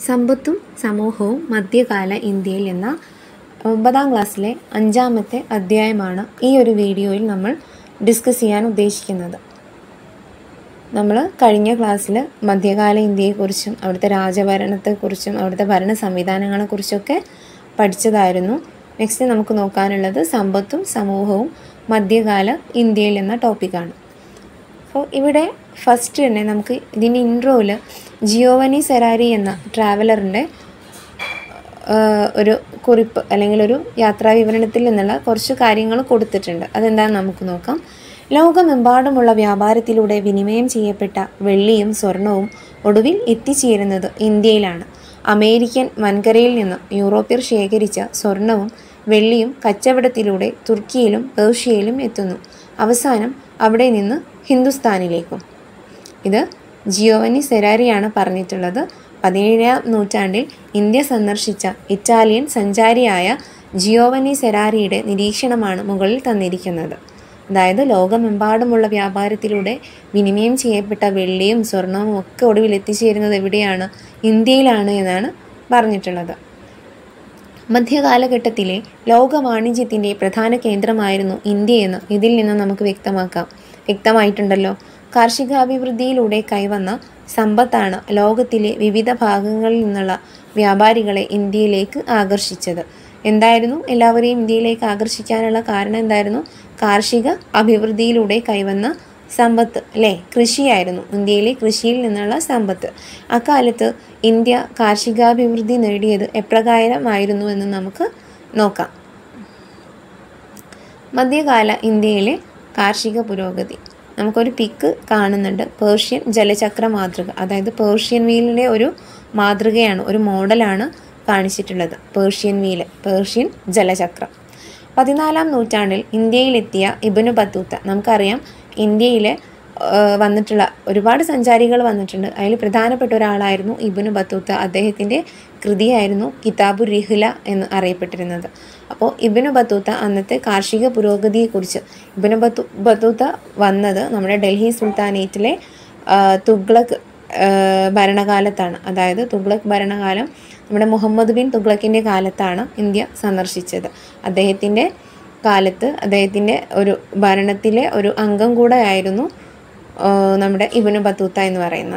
സമ്പത്തും സമൂഹവും മധ്യകാല ഇന്ത്യയിൽ എന്ന ഒമ്പതാം ക്ലാസ്സിലെ അഞ്ചാമത്തെ അധ്യായമാണ് ഈ ഒരു വീഡിയോയിൽ നമ്മൾ ഡിസ്കസ് ചെയ്യാൻ ഉദ്ദേശിക്കുന്നത് നമ്മൾ കഴിഞ്ഞ ക്ലാസ്സിൽ മധ്യകാല ഇന്ത്യയെക്കുറിച്ചും അവിടുത്തെ രാജഭരണത്തെക്കുറിച്ചും അവിടുത്തെ ഭരണ സംവിധാനങ്ങളെക്കുറിച്ചൊക്കെ പഠിച്ചതായിരുന്നു നെക്സ്റ്റ് നമുക്ക് നോക്കാനുള്ളത് സമ്പത്തും സമൂഹവും മധ്യകാല ഇന്ത്യയിൽ എന്ന ടോപ്പിക്കാണ് അപ്പോൾ ഇവിടെ ഫസ്റ്റ് തന്നെ നമുക്ക് ഇതിൻ്റെ ഇൻട്രോയിൽ ജിയോവനി സെറാരി എന്ന ട്രാവലറിൻ്റെ ഒരു കുറിപ്പ് അല്ലെങ്കിൽ ഒരു യാത്രാ വിവരണത്തിൽ നിന്നുള്ള കുറച്ച് കാര്യങ്ങൾ കൊടുത്തിട്ടുണ്ട് അതെന്താണെന്ന് നമുക്ക് നോക്കാം ലോകമെമ്പാടുമുള്ള വ്യാപാരത്തിലൂടെ വിനിമയം ചെയ്യപ്പെട്ട വെള്ളിയും സ്വർണവും ഒടുവിൽ എത്തിച്ചേരുന്നത് ഇന്ത്യയിലാണ് അമേരിക്കൻ വൻകരയിൽ നിന്ന് യൂറോപ്യർ ശേഖരിച്ച സ്വർണവും വെള്ളിയും കച്ചവടത്തിലൂടെ തുർക്കിയിലും പേർഷ്യയിലും എത്തുന്നു അവസാനം അവിടെ നിന്ന് ഹിന്ദുസ്ഥാനിലേക്കും ഇത് ജിയോവനി സെരാരിയാണ് പറഞ്ഞിട്ടുള്ളത് പതിനേഴാം നൂറ്റാണ്ടിൽ ഇന്ത്യ സന്ദർശിച്ച ഇറ്റാലിയൻ സഞ്ചാരിയായ ജിയോവനി സെരാരിയുടെ നിരീക്ഷണമാണ് മുകളിൽ തന്നിരിക്കുന്നത് അതായത് ലോകമെമ്പാടുമുള്ള വ്യാപാരത്തിലൂടെ വിനിമയം ചെയ്യപ്പെട്ട വെള്ളിയും സ്വർണവും ഒക്കെ ഒടുവിൽ എത്തിച്ചേരുന്നത് എവിടെയാണ് ഇന്ത്യയിലാണ് എന്നാണ് പറഞ്ഞിട്ടുള്ളത് മധ്യകാലഘട്ടത്തിലെ ലോക വാണിജ്യത്തിൻ്റെ പ്രധാന കേന്ദ്രമായിരുന്നു ഇന്ത്യയെന്ന് ഇതിൽ നിന്ന് നമുക്ക് വ്യക്തമാക്കാം വ്യക്തമായിട്ടുണ്ടല്ലോ കാർഷികാഭിവൃദ്ധിയിലൂടെ കൈവന്ന സമ്പത്താണ് ലോകത്തിലെ വിവിധ ഭാഗങ്ങളിൽ നിന്നുള്ള വ്യാപാരികളെ ഇന്ത്യയിലേക്ക് ആകർഷിച്ചത് എന്തായിരുന്നു എല്ലാവരെയും ഇന്ത്യയിലേക്ക് ആകർഷിക്കാനുള്ള കാരണം എന്തായിരുന്നു കാർഷിക അഭിവൃദ്ധിയിലൂടെ കൈവന്ന സമ്പത്ത് അല്ലേ കൃഷിയായിരുന്നു ഇന്ത്യയിലെ കൃഷിയിൽ നിന്നുള്ള സമ്പത്ത് അക്കാലത്ത് ഇന്ത്യ കാർഷികാഭിവൃദ്ധി നേടിയത് എപ്രകാരമായിരുന്നു എന്ന് നമുക്ക് നോക്കാം മധ്യകാല ഇന്ത്യയിലെ കാർഷിക പുരോഗതി നമുക്കൊരു പിക്ക് കാണുന്നുണ്ട് പേർഷ്യൻ ജലചക്ര മാതൃക അതായത് പേർഷ്യൻ വീലിൻ്റെ ഒരു മാതൃകയാണ് ഒരു മോഡലാണ് കാണിച്ചിട്ടുള്ളത് പേർഷ്യൻ വീല് പേർഷ്യൻ ജലചക്രം പതിനാലാം നൂറ്റാണ്ടിൽ ഇന്ത്യയിലെത്തിയ ഇബനു ബത്തൂത്ത നമുക്കറിയാം ഇന്ത്യയിൽ വന്നിട്ടുള്ള ഒരുപാട് സഞ്ചാരികൾ വന്നിട്ടുണ്ട് അതിൽ പ്രധാനപ്പെട്ട ഒരാളായിരുന്നു ഇബനു ബത്തൂത്ത അദ്ദേഹത്തിൻ്റെ കൃതിയായിരുന്നു കിതാബു റിഹ്ല എന്ന് അറിയപ്പെട്ടിരുന്നത് അപ്പോൾ ഇബനു ബത്തൂത്ത അന്നത്തെ കാർഷിക പുരോഗതിയെക്കുറിച്ച് ഇബനു ബത്തു ബത്തൂത്ത വന്നത് നമ്മുടെ ഡൽഹി സുൽത്താനേറ്റിലെ തുഗ്ലക് ഭരണകാലത്താണ് അതായത് തുഗ്ലക് ഭരണകാലം നമ്മുടെ മുഹമ്മദ് ബിൻ തുഗ്ലക്കിൻ്റെ കാലത്താണ് ഇന്ത്യ സന്ദർശിച്ചത് അദ്ദേഹത്തിൻ്റെ കാലത്ത് അദ്ദേഹത്തിൻ്റെ ഒരു ഭരണത്തിലെ ഒരു അംഗം കൂടെ ആയിരുന്നു നമ്മുടെ ഇബനു ബത്തൂത്ത എന്ന് പറയുന്ന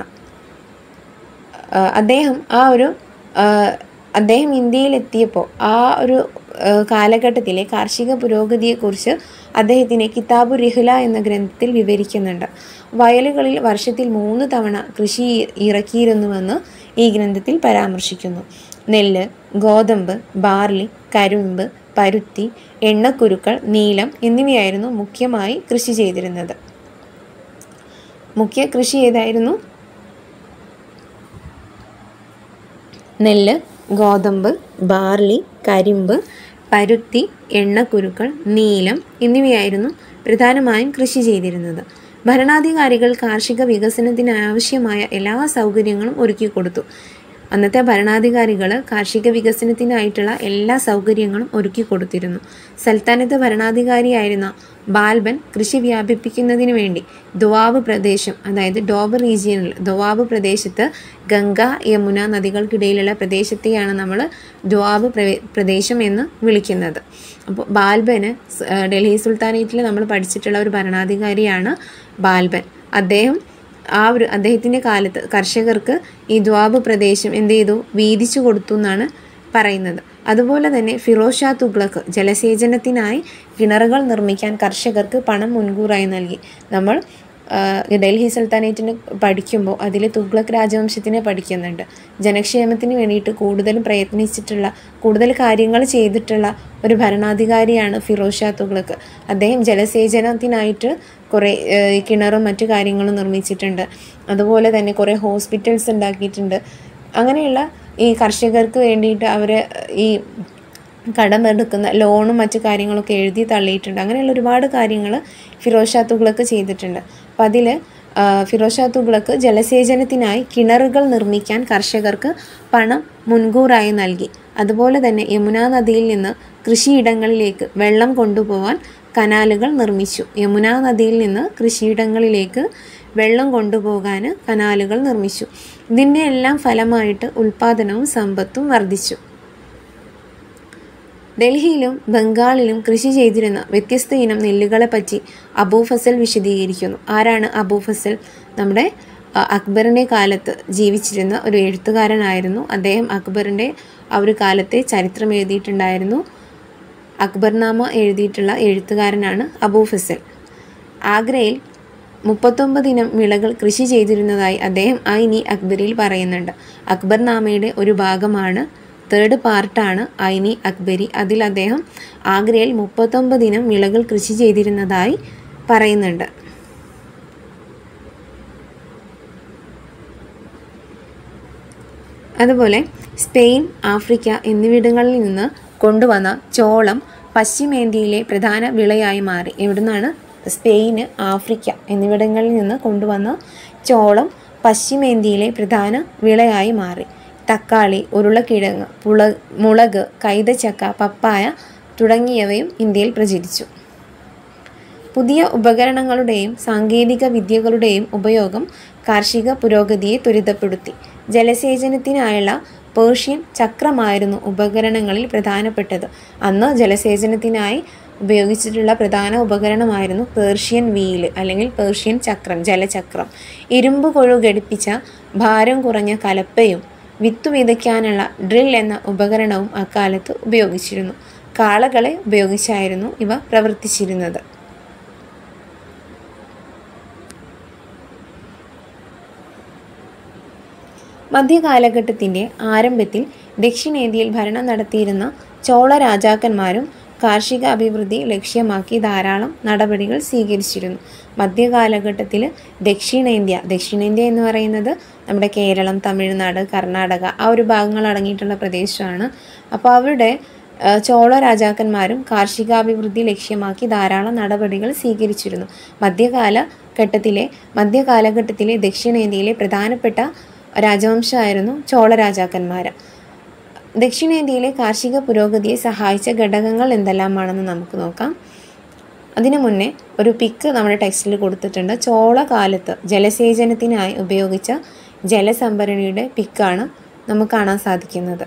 അദ്ദേഹം ആ ഒരു അദ്ദേഹം ഇന്ത്യയിലെത്തിയപ്പോൾ ആ ഒരു കാലഘട്ടത്തിലെ കാർഷിക പുരോഗതിയെക്കുറിച്ച് അദ്ദേഹത്തിനെ കിതാബു റിഹ്ല എന്ന ഗ്രന്ഥത്തിൽ വിവരിക്കുന്നുണ്ട് വയലുകളിൽ വർഷത്തിൽ മൂന്ന് തവണ കൃഷി ഇറക്കിയിരുന്നുവെന്ന് ഈ ഗ്രന്ഥത്തിൽ പരാമർശിക്കുന്നു നെല്ല് ഗോതമ്പ് ബാർലി കരിമ്പ് പരുത്തി എണ്ണക്കുരുക്കൾ നീലം എന്നിവയായിരുന്നു മുഖ്യമായി കൃഷി ചെയ്തിരുന്നത് മുഖ്യ കൃഷി ഏതായിരുന്നു നെല്ല് ഗോതമ്പ് ബാർലി കരിമ്പ് പരുത്തി എണ്ണക്കുരുക്കൾ നീലം എന്നിവയായിരുന്നു പ്രധാനമായും കൃഷി ചെയ്തിരുന്നത് ഭരണാധികാരികൾ കാർഷിക വികസനത്തിന് ആവശ്യമായ എല്ലാ സൗകര്യങ്ങളും ഒരുക്കി കൊടുത്തു അന്നത്തെ ഭരണാധികാരികൾ കാർഷിക വികസനത്തിനായിട്ടുള്ള എല്ലാ സൗകര്യങ്ങളും ഒരുക്കി കൊടുത്തിരുന്നു സൽത്താനത്ത് ഭരണാധികാരിയായിരുന്ന ബാൽബൻ കൃഷി വ്യാപിപ്പിക്കുന്നതിന് വേണ്ടി ദുവാബ് പ്രദേശം അതായത് ഡോബ് റീജിയനിൽ ദുവാബ് പ്രദേശത്ത് ഗംഗ യമുന നദികൾക്കിടയിലുള്ള പ്രദേശത്തെയാണ് നമ്മൾ ദുവാബ് പ്രദേശം എന്ന് വിളിക്കുന്നത് അപ്പോൾ ബാൽബന് ഡൽഹി സുൽത്താനേറ്റിൽ നമ്മൾ പഠിച്ചിട്ടുള്ള ഒരു ഭരണാധികാരിയാണ് ബാൽബൻ അദ്ദേഹം ആ ഒരു അദ്ദേഹത്തിൻ്റെ കാലത്ത് കർഷകർക്ക് ഈ ദ്വാബ് പ്രദേശം എന്ത് ചെയ്തു വീതിച്ചു കൊടുത്തു എന്നാണ് പറയുന്നത് അതുപോലെ തന്നെ ഫിറോസ് ഷാ തുഗ്ലക്ക് ജലസേചനത്തിനായി കിണറുകൾ നിർമ്മിക്കാൻ കർഷകർക്ക് പണം മുൻകൂറായി നൽകി നമ്മൾ ഡൽഹി സുൽത്താനേറ്റിന് പഠിക്കുമ്പോൾ അതിൽ തുഗ്ലക് രാജവംശത്തിനെ പഠിക്കുന്നുണ്ട് ജനക്ഷേമത്തിന് വേണ്ടിയിട്ട് കൂടുതലും പ്രയത്നിച്ചിട്ടുള്ള കൂടുതൽ കാര്യങ്ങൾ ചെയ്തിട്ടുള്ള ഒരു ഭരണാധികാരിയാണ് ഫിറോസ് ഷാ തുഗ്ലക്ക് അദ്ദേഹം ജലസേചനത്തിനായിട്ട് കുറേ കിണറും മറ്റു കാര്യങ്ങളും നിർമ്മിച്ചിട്ടുണ്ട് അതുപോലെ തന്നെ കുറേ ഹോസ്പിറ്റൽസ് ഉണ്ടാക്കിയിട്ടുണ്ട് അങ്ങനെയുള്ള ഈ കർഷകർക്ക് വേണ്ടിയിട്ട് അവർ ഈ കടമെടുക്കുന്ന ലോണും മറ്റു കാര്യങ്ങളൊക്കെ എഴുതി തള്ളിയിട്ടുണ്ട് അങ്ങനെയുള്ള ഒരുപാട് കാര്യങ്ങൾ ഫിറോസ് ഷാ തുഗ്ലക്ക് ചെയ്തിട്ടുണ്ട് അപ്പം അതിൽ ഫിറോസ് ഷാ തുഗ്ലക്ക് ജലസേചനത്തിനായി കിണറുകൾ നിർമ്മിക്കാൻ കർഷകർക്ക് പണം മുൻകൂറായി നൽകി അതുപോലെ തന്നെ യമുനാ നദിയിൽ നിന്ന് കൃഷിയിടങ്ങളിലേക്ക് വെള്ളം കൊണ്ടുപോകാൻ കനാലുകൾ നിർമ്മിച്ചു യമുനാ നദിയിൽ നിന്ന് കൃഷിയിടങ്ങളിലേക്ക് വെള്ളം കൊണ്ടുപോകാൻ കനാലുകൾ നിർമ്മിച്ചു ഇതിൻ്റെ എല്ലാം ഫലമായിട്ട് ഉൽപാദനവും സമ്പത്തും വർദ്ധിച്ചു ഡൽഹിയിലും ബംഗാളിലും കൃഷി ചെയ്തിരുന്ന വ്യത്യസ്ത ഇനം നെല്ലുകളെ പറ്റി അബൂ ഫസൽ വിശദീകരിക്കുന്നു ആരാണ് അബൂ ഫസൽ നമ്മുടെ അ, അക്ബറിൻ്റെ കാലത്ത് ജീവിച്ചിരുന്ന ഒരു എഴുത്തുകാരനായിരുന്നു അദ്ദേഹം അക്ബറിൻ്റെ ആ ഒരു കാലത്തെ ചരിത്രം എഴുതിയിട്ടുണ്ടായിരുന്നു അക്ബർനാമ എഴുതിയിട്ടുള്ള എഴുത്തുകാരനാണ് അബൂ ഫസൽ ആഗ്രയിൽ മുപ്പത്തൊമ്പത് ഇനം വിളകൾ കൃഷി ചെയ്തിരുന്നതായി അദ്ദേഹം ഐനി അക്ബറിൽ പറയുന്നുണ്ട് അക്ബർനാമയുടെ ഒരു ഭാഗമാണ് തേർഡ് പാർട്ടാണ് ഐനി അക്ബരി അതിൽ അദ്ദേഹം ആഗ്രയിൽ മുപ്പത്തൊമ്പത് ഇനം വിളകൾ കൃഷി ചെയ്തിരുന്നതായി പറയുന്നുണ്ട് അതുപോലെ സ്പെയിൻ ആഫ്രിക്ക എന്നിവിടങ്ങളിൽ നിന്ന് കൊണ്ടുവന്ന ചോളം പശ്ചിമേന്ത്യയിലെ പ്രധാന വിളയായി മാറി എവിടുന്നാണ് സ്പെയിന് ആഫ്രിക്ക എന്നിവിടങ്ങളിൽ നിന്ന് കൊണ്ടുവന്ന ചോളം പശ്ചിമേന്ത്യയിലെ പ്രധാന വിളയായി മാറി തക്കാളി ഉരുളക്കിഴങ്ങ് പുള മുളക് കൈതച്ചക്ക പപ്പായ തുടങ്ങിയവയും ഇന്ത്യയിൽ പ്രചരിച്ചു പുതിയ ഉപകരണങ്ങളുടെയും സാങ്കേതിക വിദ്യകളുടെയും ഉപയോഗം കാർഷിക പുരോഗതിയെ ത്വരിതപ്പെടുത്തി ജലസേചനത്തിനായുള്ള പേർഷ്യൻ ചക്രമായിരുന്നു ഉപകരണങ്ങളിൽ പ്രധാനപ്പെട്ടത് അന്ന് ജലസേചനത്തിനായി ഉപയോഗിച്ചിട്ടുള്ള പ്രധാന ഉപകരണമായിരുന്നു പേർഷ്യൻ വീല് അല്ലെങ്കിൽ പേർഷ്യൻ ചക്രം ജലചക്രം ഇരുമ്പ് കൊഴു ഘടിപ്പിച്ച ഭാരം കുറഞ്ഞ കലപ്പയും വിത്തു വിതയ്ക്കാനുള്ള ഡ്രിൽ എന്ന ഉപകരണവും അക്കാലത്ത് ഉപയോഗിച്ചിരുന്നു കാളകളെ ഉപയോഗിച്ചായിരുന്നു ഇവ പ്രവർത്തിച്ചിരുന്നത് മധ്യകാലഘട്ടത്തിൻ്റെ ആരംഭത്തിൽ ദക്ഷിണേന്ത്യയിൽ ഭരണം നടത്തിയിരുന്ന ചോള രാജാക്കന്മാരും കാർഷിക അഭിവൃദ്ധി ലക്ഷ്യമാക്കി ധാരാളം നടപടികൾ സ്വീകരിച്ചിരുന്നു മധ്യകാലഘട്ടത്തിൽ ദക്ഷിണേന്ത്യ ദക്ഷിണേന്ത്യ എന്ന് പറയുന്നത് നമ്മുടെ കേരളം തമിഴ്നാട് കർണാടക ആ ഒരു ഭാഗങ്ങൾ അടങ്ങിയിട്ടുള്ള പ്രദേശമാണ് അപ്പോൾ അവിടെ ആ, ചോള രാജാക്കന്മാരും കാർഷികാഭിവൃദ്ധി ലക്ഷ്യമാക്കി ധാരാളം നടപടികൾ സ്വീകരിച്ചിരുന്നു മധ്യകാലഘട്ടത്തിലെ മധ്യകാലഘട്ടത്തിലെ ദക്ഷിണേന്ത്യയിലെ പ്രധാനപ്പെട്ട രാജവംശമായിരുന്നു ചോള രാജാക്കന്മാർ ദക്ഷിണേന്ത്യയിലെ കാർഷിക പുരോഗതിയെ സഹായിച്ച ഘടകങ്ങൾ എന്തെല്ലാമാണെന്ന് നമുക്ക് നോക്കാം അതിനു മുന്നേ ഒരു പിക്ക് നമ്മുടെ ടെക്സ്റ്റിൽ കൊടുത്തിട്ടുണ്ട് ചോള കാലത്ത് ജലസേചനത്തിനായി ഉപയോഗിച്ച ജലസംഭരണിയുടെ പിക്കാണ് നമുക്ക് കാണാൻ സാധിക്കുന്നത്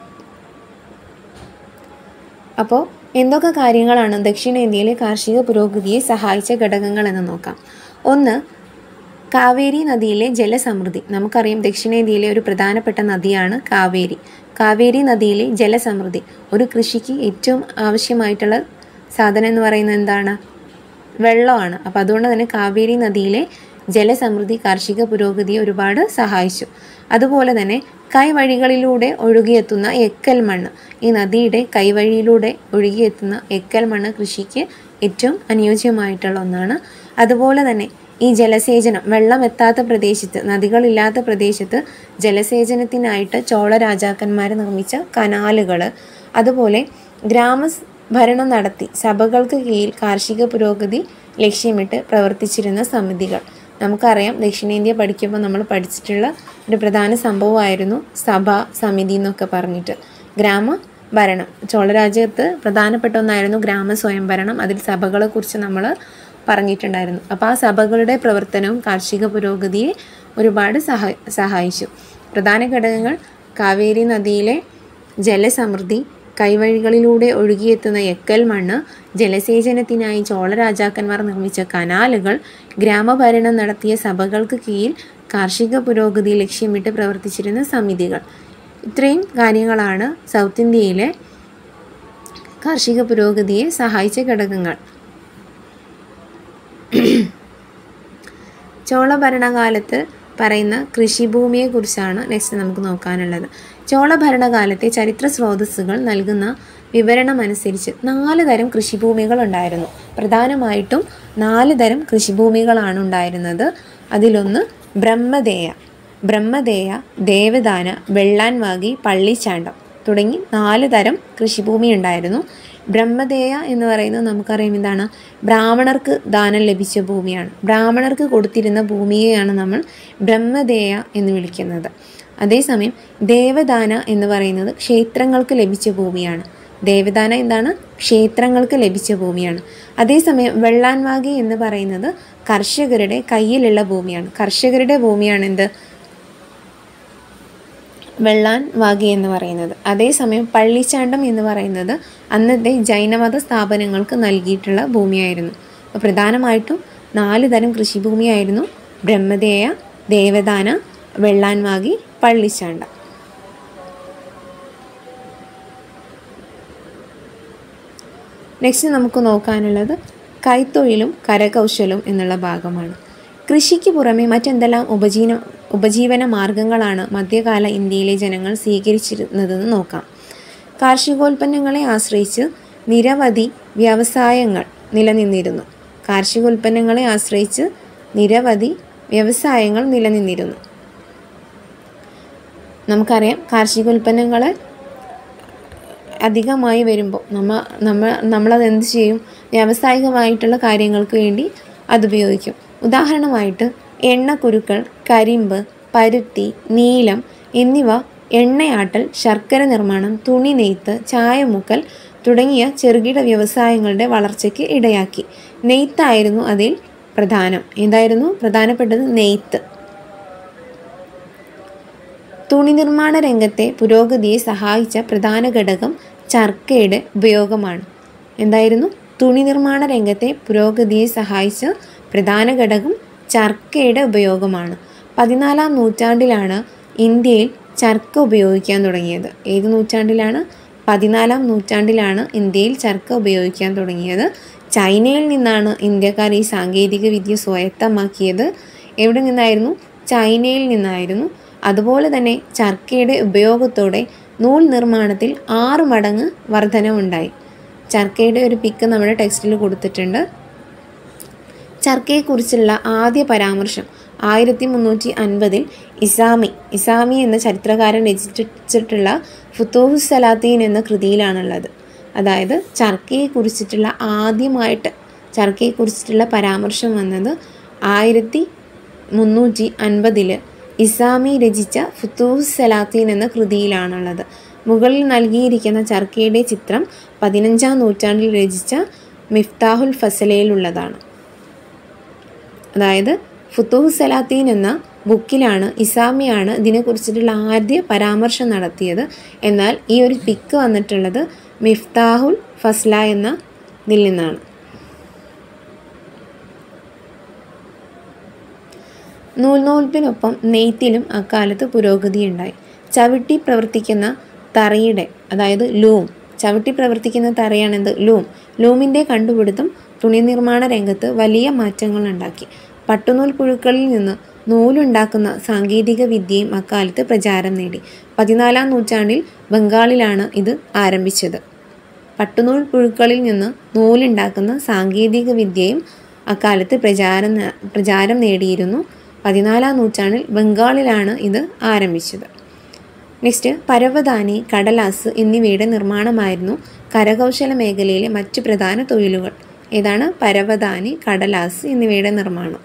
അപ്പോൾ എന്തൊക്കെ കാര്യങ്ങളാണ് ദക്ഷിണേന്ത്യയിലെ കാർഷിക പുരോഗതിയെ സഹായിച്ച ഘടകങ്ങൾ എന്ന് നോക്കാം ഒന്ന് കാവേരി നദിയിലെ ജലസമൃദ്ധി നമുക്കറിയാം ദക്ഷിണേന്ത്യയിലെ ഒരു പ്രധാനപ്പെട്ട നദിയാണ് കാവേരി കാവേരി നദിയിലെ ജലസമൃദ്ധി ഒരു കൃഷിക്ക് ഏറ്റവും ആവശ്യമായിട്ടുള്ള സാധനം എന്ന് പറയുന്നത് എന്താണ് വെള്ളമാണ് അപ്പോൾ അതുകൊണ്ട് തന്നെ കാവേരി നദിയിലെ ജലസമൃദ്ധി കാർഷിക പുരോഗതിയെ ഒരുപാട് സഹായിച്ചു അതുപോലെ തന്നെ കൈവഴികളിലൂടെ ഒഴുകിയെത്തുന്ന എക്കൽ മണ്ണ് ഈ നദിയുടെ കൈവഴിയിലൂടെ ഒഴുകിയെത്തുന്ന എക്കൽ മണ്ണ് കൃഷിക്ക് ഏറ്റവും അനുയോജ്യമായിട്ടുള്ള ഒന്നാണ് അതുപോലെ തന്നെ ഈ ജലസേചനം വെള്ളം എത്താത്ത പ്രദേശത്ത് നദികളില്ലാത്ത പ്രദേശത്ത് ജലസേചനത്തിനായിട്ട് ചോള രാജാക്കന്മാർ നിർമ്മിച്ച കനാലുകൾ അതുപോലെ ഗ്രാമ ഭരണം നടത്തി സഭകൾക്ക് കീഴിൽ കാർഷിക പുരോഗതി ലക്ഷ്യമിട്ട് പ്രവർത്തിച്ചിരുന്ന സമിതികൾ നമുക്കറിയാം ദക്ഷിണേന്ത്യ പഠിക്കുമ്പോൾ നമ്മൾ പഠിച്ചിട്ടുള്ള ഒരു പ്രധാന സംഭവമായിരുന്നു സഭ സമിതി എന്നൊക്കെ പറഞ്ഞിട്ട് ഗ്രാമ ഭരണം ചോളരാജ്യത്ത് പ്രധാനപ്പെട്ട ഒന്നായിരുന്നു ഗ്രാമ സ്വയംഭരണം അതിൽ സഭകളെക്കുറിച്ച് നമ്മൾ പറഞ്ഞിട്ടുണ്ടായിരുന്നു അപ്പോൾ ആ സഭകളുടെ പ്രവർത്തനവും കാർഷിക പുരോഗതിയെ ഒരുപാട് സഹ സഹായിച്ചു പ്രധാന ഘടകങ്ങൾ കാവേരി നദിയിലെ ജലസമൃദ്ധി കൈവഴികളിലൂടെ ഒഴുകിയെത്തുന്ന എക്കൽ മണ്ണ് ജലസേചനത്തിനായി ചോള രാജാക്കന്മാർ നിർമ്മിച്ച കനാലുകൾ ഗ്രാമഭരണം നടത്തിയ സഭകൾക്ക് കീഴിൽ കാർഷിക പുരോഗതി ലക്ഷ്യമിട്ട് പ്രവർത്തിച്ചിരുന്ന സമിതികൾ ഇത്രയും കാര്യങ്ങളാണ് സൗത്ത് ഇന്ത്യയിലെ കാർഷിക പുരോഗതിയെ സഹായിച്ച ഘടകങ്ങൾ ചോള ഭരണകാലത്ത് പറയുന്ന കൃഷിഭൂമിയെക്കുറിച്ചാണ് നെക്സ്റ്റ് നമുക്ക് നോക്കാനുള്ളത് ചോള ഭരണകാലത്തെ ചരിത്ര സ്രോതസ്സുകൾ നൽകുന്ന വിവരണമനുസരിച്ച് നാല് തരം കൃഷിഭൂമികൾ ഉണ്ടായിരുന്നു പ്രധാനമായിട്ടും നാല് തരം കൃഷിഭൂമികളാണ് ഉണ്ടായിരുന്നത് അതിലൊന്ന് ബ്രഹ്മദേയ ബ്രഹ്മദേയ ദേവദാന വെള്ളാൻവാഗി പള്ളിച്ചാണ്ടം തുടങ്ങി നാല് തരം കൃഷിഭൂമി ഉണ്ടായിരുന്നു ബ്രഹ്മദേയ എന്ന് പറയുന്നത് നമുക്കറിയാം എന്താണ് ബ്രാഹ്മണർക്ക് ദാനം ലഭിച്ച ഭൂമിയാണ് ബ്രാഹ്മണർക്ക് കൊടുത്തിരുന്ന ഭൂമിയെയാണ് നമ്മൾ ബ്രഹ്മദേയ എന്ന് വിളിക്കുന്നത് അതേസമയം ദേവദാന എന്ന് പറയുന്നത് ക്ഷേത്രങ്ങൾക്ക് ലഭിച്ച ഭൂമിയാണ് ദേവദാന എന്താണ് ക്ഷേത്രങ്ങൾക്ക് ലഭിച്ച ഭൂമിയാണ് അതേസമയം വെള്ളാൻവാഗി എന്ന് പറയുന്നത് കർഷകരുടെ കയ്യിലുള്ള ഭൂമിയാണ് കർഷകരുടെ ഭൂമിയാണ് എന്ത് വെള്ളാൻ വാഗി എന്ന് പറയുന്നത് അതേസമയം പള്ളിച്ചാണ്ടം എന്ന് പറയുന്നത് അന്നത്തെ ജൈനമത സ്ഥാപനങ്ങൾക്ക് നൽകിയിട്ടുള്ള ഭൂമിയായിരുന്നു അപ്പോൾ പ്രധാനമായിട്ടും നാല് തരം കൃഷിഭൂമിയായിരുന്നു ബ്രഹ്മദേയ ദേവദാന വെള്ളാൻവാഗി പള്ളിച്ചാണ്ടം നെക്സ്റ്റ് നമുക്ക് നോക്കാനുള്ളത് കൈത്തൊഴിലും കരകൗശലവും എന്നുള്ള ഭാഗമാണ് കൃഷിക്ക് പുറമെ മറ്റെന്തെല്ലാം ഉപജീവന ഉപജീവന മാർഗങ്ങളാണ് മധ്യകാല ഇന്ത്യയിലെ ജനങ്ങൾ സ്വീകരിച്ചിരുന്നതെന്ന് നോക്കാം കാർഷികോൽപ്പന്നങ്ങളെ ആശ്രയിച്ച് നിരവധി വ്യവസായങ്ങൾ നിലനിന്നിരുന്നു കാർഷികോൽപ്പന്നങ്ങളെ ആശ്രയിച്ച് നിരവധി വ്യവസായങ്ങൾ നിലനിന്നിരുന്നു നമുക്കറിയാം കാർഷികോൽപ്പന്നങ്ങളെ അധികമായി വരുമ്പോൾ നമ്മ നമ്മൾ നമ്മളത് എന്ത് ചെയ്യും വ്യാവസായികമായിട്ടുള്ള കാര്യങ്ങൾക്ക് വേണ്ടി അത് ഉപയോഗിക്കും ഉദാഹരണമായിട്ട് എണ്ണക്കുരുക്കൾ കരിമ്പ് പരുത്തി നീലം എന്നിവ എണ്ണയാട്ടൽ ശർക്കര നിർമ്മാണം തുണി നെയ്ത്ത് ചായമുക്കൽ തുടങ്ങിയ ചെറുകിട വ്യവസായങ്ങളുടെ വളർച്ചയ്ക്ക് ഇടയാക്കി നെയ്ത്തായിരുന്നു അതിൽ പ്രധാനം എന്തായിരുന്നു പ്രധാനപ്പെട്ടത് നെയ്ത്ത് തുണി നിർമ്മാണ രംഗത്തെ പുരോഗതിയെ സഹായിച്ച പ്രധാന ഘടകം ചർക്കയുടെ ഉപയോഗമാണ് എന്തായിരുന്നു തുണി നിർമ്മാണ രംഗത്തെ പുരോഗതിയെ സഹായിച്ച പ്രധാന ഘടകം ചർക്കയുടെ ഉപയോഗമാണ് പതിനാലാം നൂറ്റാണ്ടിലാണ് ഇന്ത്യയിൽ ചർക്ക ഉപയോഗിക്കാൻ തുടങ്ങിയത് ഏത് നൂറ്റാണ്ടിലാണ് പതിനാലാം നൂറ്റാണ്ടിലാണ് ഇന്ത്യയിൽ ചർക്ക ഉപയോഗിക്കാൻ തുടങ്ങിയത് ചൈനയിൽ നിന്നാണ് ഇന്ത്യക്കാർ ഈ സാങ്കേതിക വിദ്യ സ്വായത്തമാക്കിയത് എവിടെ നിന്നായിരുന്നു ചൈനയിൽ നിന്നായിരുന്നു അതുപോലെ തന്നെ ചർക്കയുടെ ഉപയോഗത്തോടെ നൂൽ നിർമ്മാണത്തിൽ ആറ് മടങ്ങ് വർധനവുണ്ടായി ചർക്കയുടെ ഒരു പിക്ക് നമ്മുടെ ടെക്സ്റ്റിൽ കൊടുത്തിട്ടുണ്ട് ചർക്കയെക്കുറിച്ചുള്ള ആദ്യ പരാമർശം ആയിരത്തി മുന്നൂറ്റി അൻപതിൽ ഇസാമി ഇസാമി എന്ന ചരിത്രകാരൻ രചിച്ചിട്ടുള്ള ഫുത്തൂഹു സലാത്തീൻ എന്ന കൃതിയിലാണുള്ളത് അതായത് ചർക്കയെക്കുറിച്ചിട്ടുള്ള ആദ്യമായിട്ട് ചർക്കയെക്കുറിച്ചിട്ടുള്ള പരാമർശം വന്നത് ആയിരത്തി മുന്നൂറ്റി അൻപതിൽ ഇസാമി രചിച്ച ഫുത്തൂഹ് സലാത്തീൻ എന്ന കൃതിയിലാണുള്ളത് മുകളിൽ നൽകിയിരിക്കുന്ന ചർക്കയുടെ ചിത്രം പതിനഞ്ചാം നൂറ്റാണ്ടിൽ രചിച്ച മിഫ്താഹുൽ ഫസലയിലുള്ളതാണ് അതായത് ഫുത്തൂഹ് സലാത്തീൻ എന്ന ബുക്കിലാണ് ഇസാമിയാണ് ഇതിനെക്കുറിച്ചിട്ടുള്ള ആദ്യ പരാമർശം നടത്തിയത് എന്നാൽ ഈ ഒരു പിക്ക് വന്നിട്ടുള്ളത് മിഫ്താഹുൽ ഫസ്ല എന്ന ഇതിൽ നിന്നാണ് നൂൽനൂൽപ്പിനൊപ്പം നെയ്ത്തിലും അക്കാലത്ത് പുരോഗതിയുണ്ടായി ചവിട്ടി പ്രവർത്തിക്കുന്ന തറയുടെ അതായത് ലൂം ചവിട്ടി പ്രവർത്തിക്കുന്ന തറയാണെന്ത് ലൂം ലൂമിൻ്റെ കണ്ടുപിടുത്തം തുണി നിർമ്മാണ രംഗത്ത് വലിയ മാറ്റങ്ങൾ ഉണ്ടാക്കി പട്ടുനൂൽ പുഴുക്കളിൽ നിന്ന് നൂലുണ്ടാക്കുന്ന സാങ്കേതിക വിദ്യയും അക്കാലത്ത് പ്രചാരം നേടി പതിനാലാം നൂറ്റാണ്ടിൽ ബംഗാളിലാണ് ഇത് ആരംഭിച്ചത് പട്ടുനൂൽ പുഴുക്കളിൽ നിന്ന് നൂലുണ്ടാക്കുന്ന സാങ്കേതിക വിദ്യയും അക്കാലത്ത് പ്രചാരം പ്രചാരം നേടിയിരുന്നു പതിനാലാം നൂറ്റാണ്ടിൽ ബംഗാളിലാണ് ഇത് ആരംഭിച്ചത് നെക്സ്റ്റ് പരവതാനി കടലാസ് എന്നിവയുടെ നിർമ്മാണമായിരുന്നു കരകൗശല മേഖലയിലെ മറ്റ് പ്രധാന തൊഴിലുകൾ ഏതാണ് പരവതാനി കടലാസ് എന്നിവയുടെ നിർമ്മാണം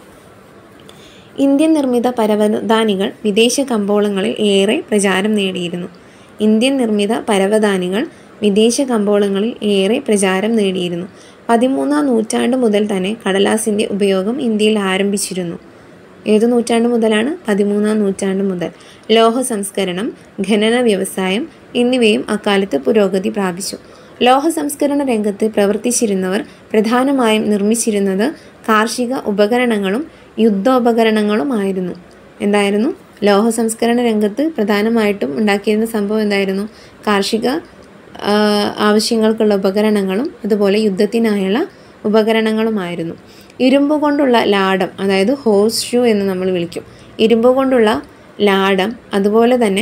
ഇന്ത്യൻ നിർമ്മിത പരവതാനികൾ വിദേശ കമ്പോളങ്ങളിൽ ഏറെ പ്രചാരം നേടിയിരുന്നു ഇന്ത്യൻ നിർമ്മിത പരവതാനികൾ വിദേശ കമ്പോളങ്ങളിൽ ഏറെ പ്രചാരം നേടിയിരുന്നു പതിമൂന്നാം നൂറ്റാണ്ട് മുതൽ തന്നെ കടലാസിൻ്റെ ഉപയോഗം ഇന്ത്യയിൽ ആരംഭിച്ചിരുന്നു ഏത് നൂറ്റാണ്ട് മുതലാണ് പതിമൂന്നാം നൂറ്റാണ്ട് മുതൽ ലോഹ സംസ്കരണം ഖനന വ്യവസായം എന്നിവയും അക്കാലത്ത് പുരോഗതി പ്രാപിച്ചു ലോഹ സംസ്കരണ രംഗത്ത് പ്രവർത്തിച്ചിരുന്നവർ പ്രധാനമായും നിർമ്മിച്ചിരുന്നത് കാർഷിക ഉപകരണങ്ങളും യുദ്ധോപകരണങ്ങളുമായിരുന്നു എന്തായിരുന്നു ലോഹ സംസ്കരണ രംഗത്ത് പ്രധാനമായിട്ടും ഉണ്ടാക്കിയിരുന്ന സംഭവം എന്തായിരുന്നു കാർഷിക ആ, ആവശ്യങ്ങൾക്കുള്ള ഉപകരണങ്ങളും അതുപോലെ യുദ്ധത്തിനായുള്ള ഉപകരണങ്ങളുമായിരുന്നു ഇരുമ്പ് കൊണ്ടുള്ള ലാടം അതായത് ഹോസ് ഷൂ എന്ന് നമ്മൾ വിളിക്കും ഇരുമ്പ് കൊണ്ടുള്ള ലാടം അതുപോലെ തന്നെ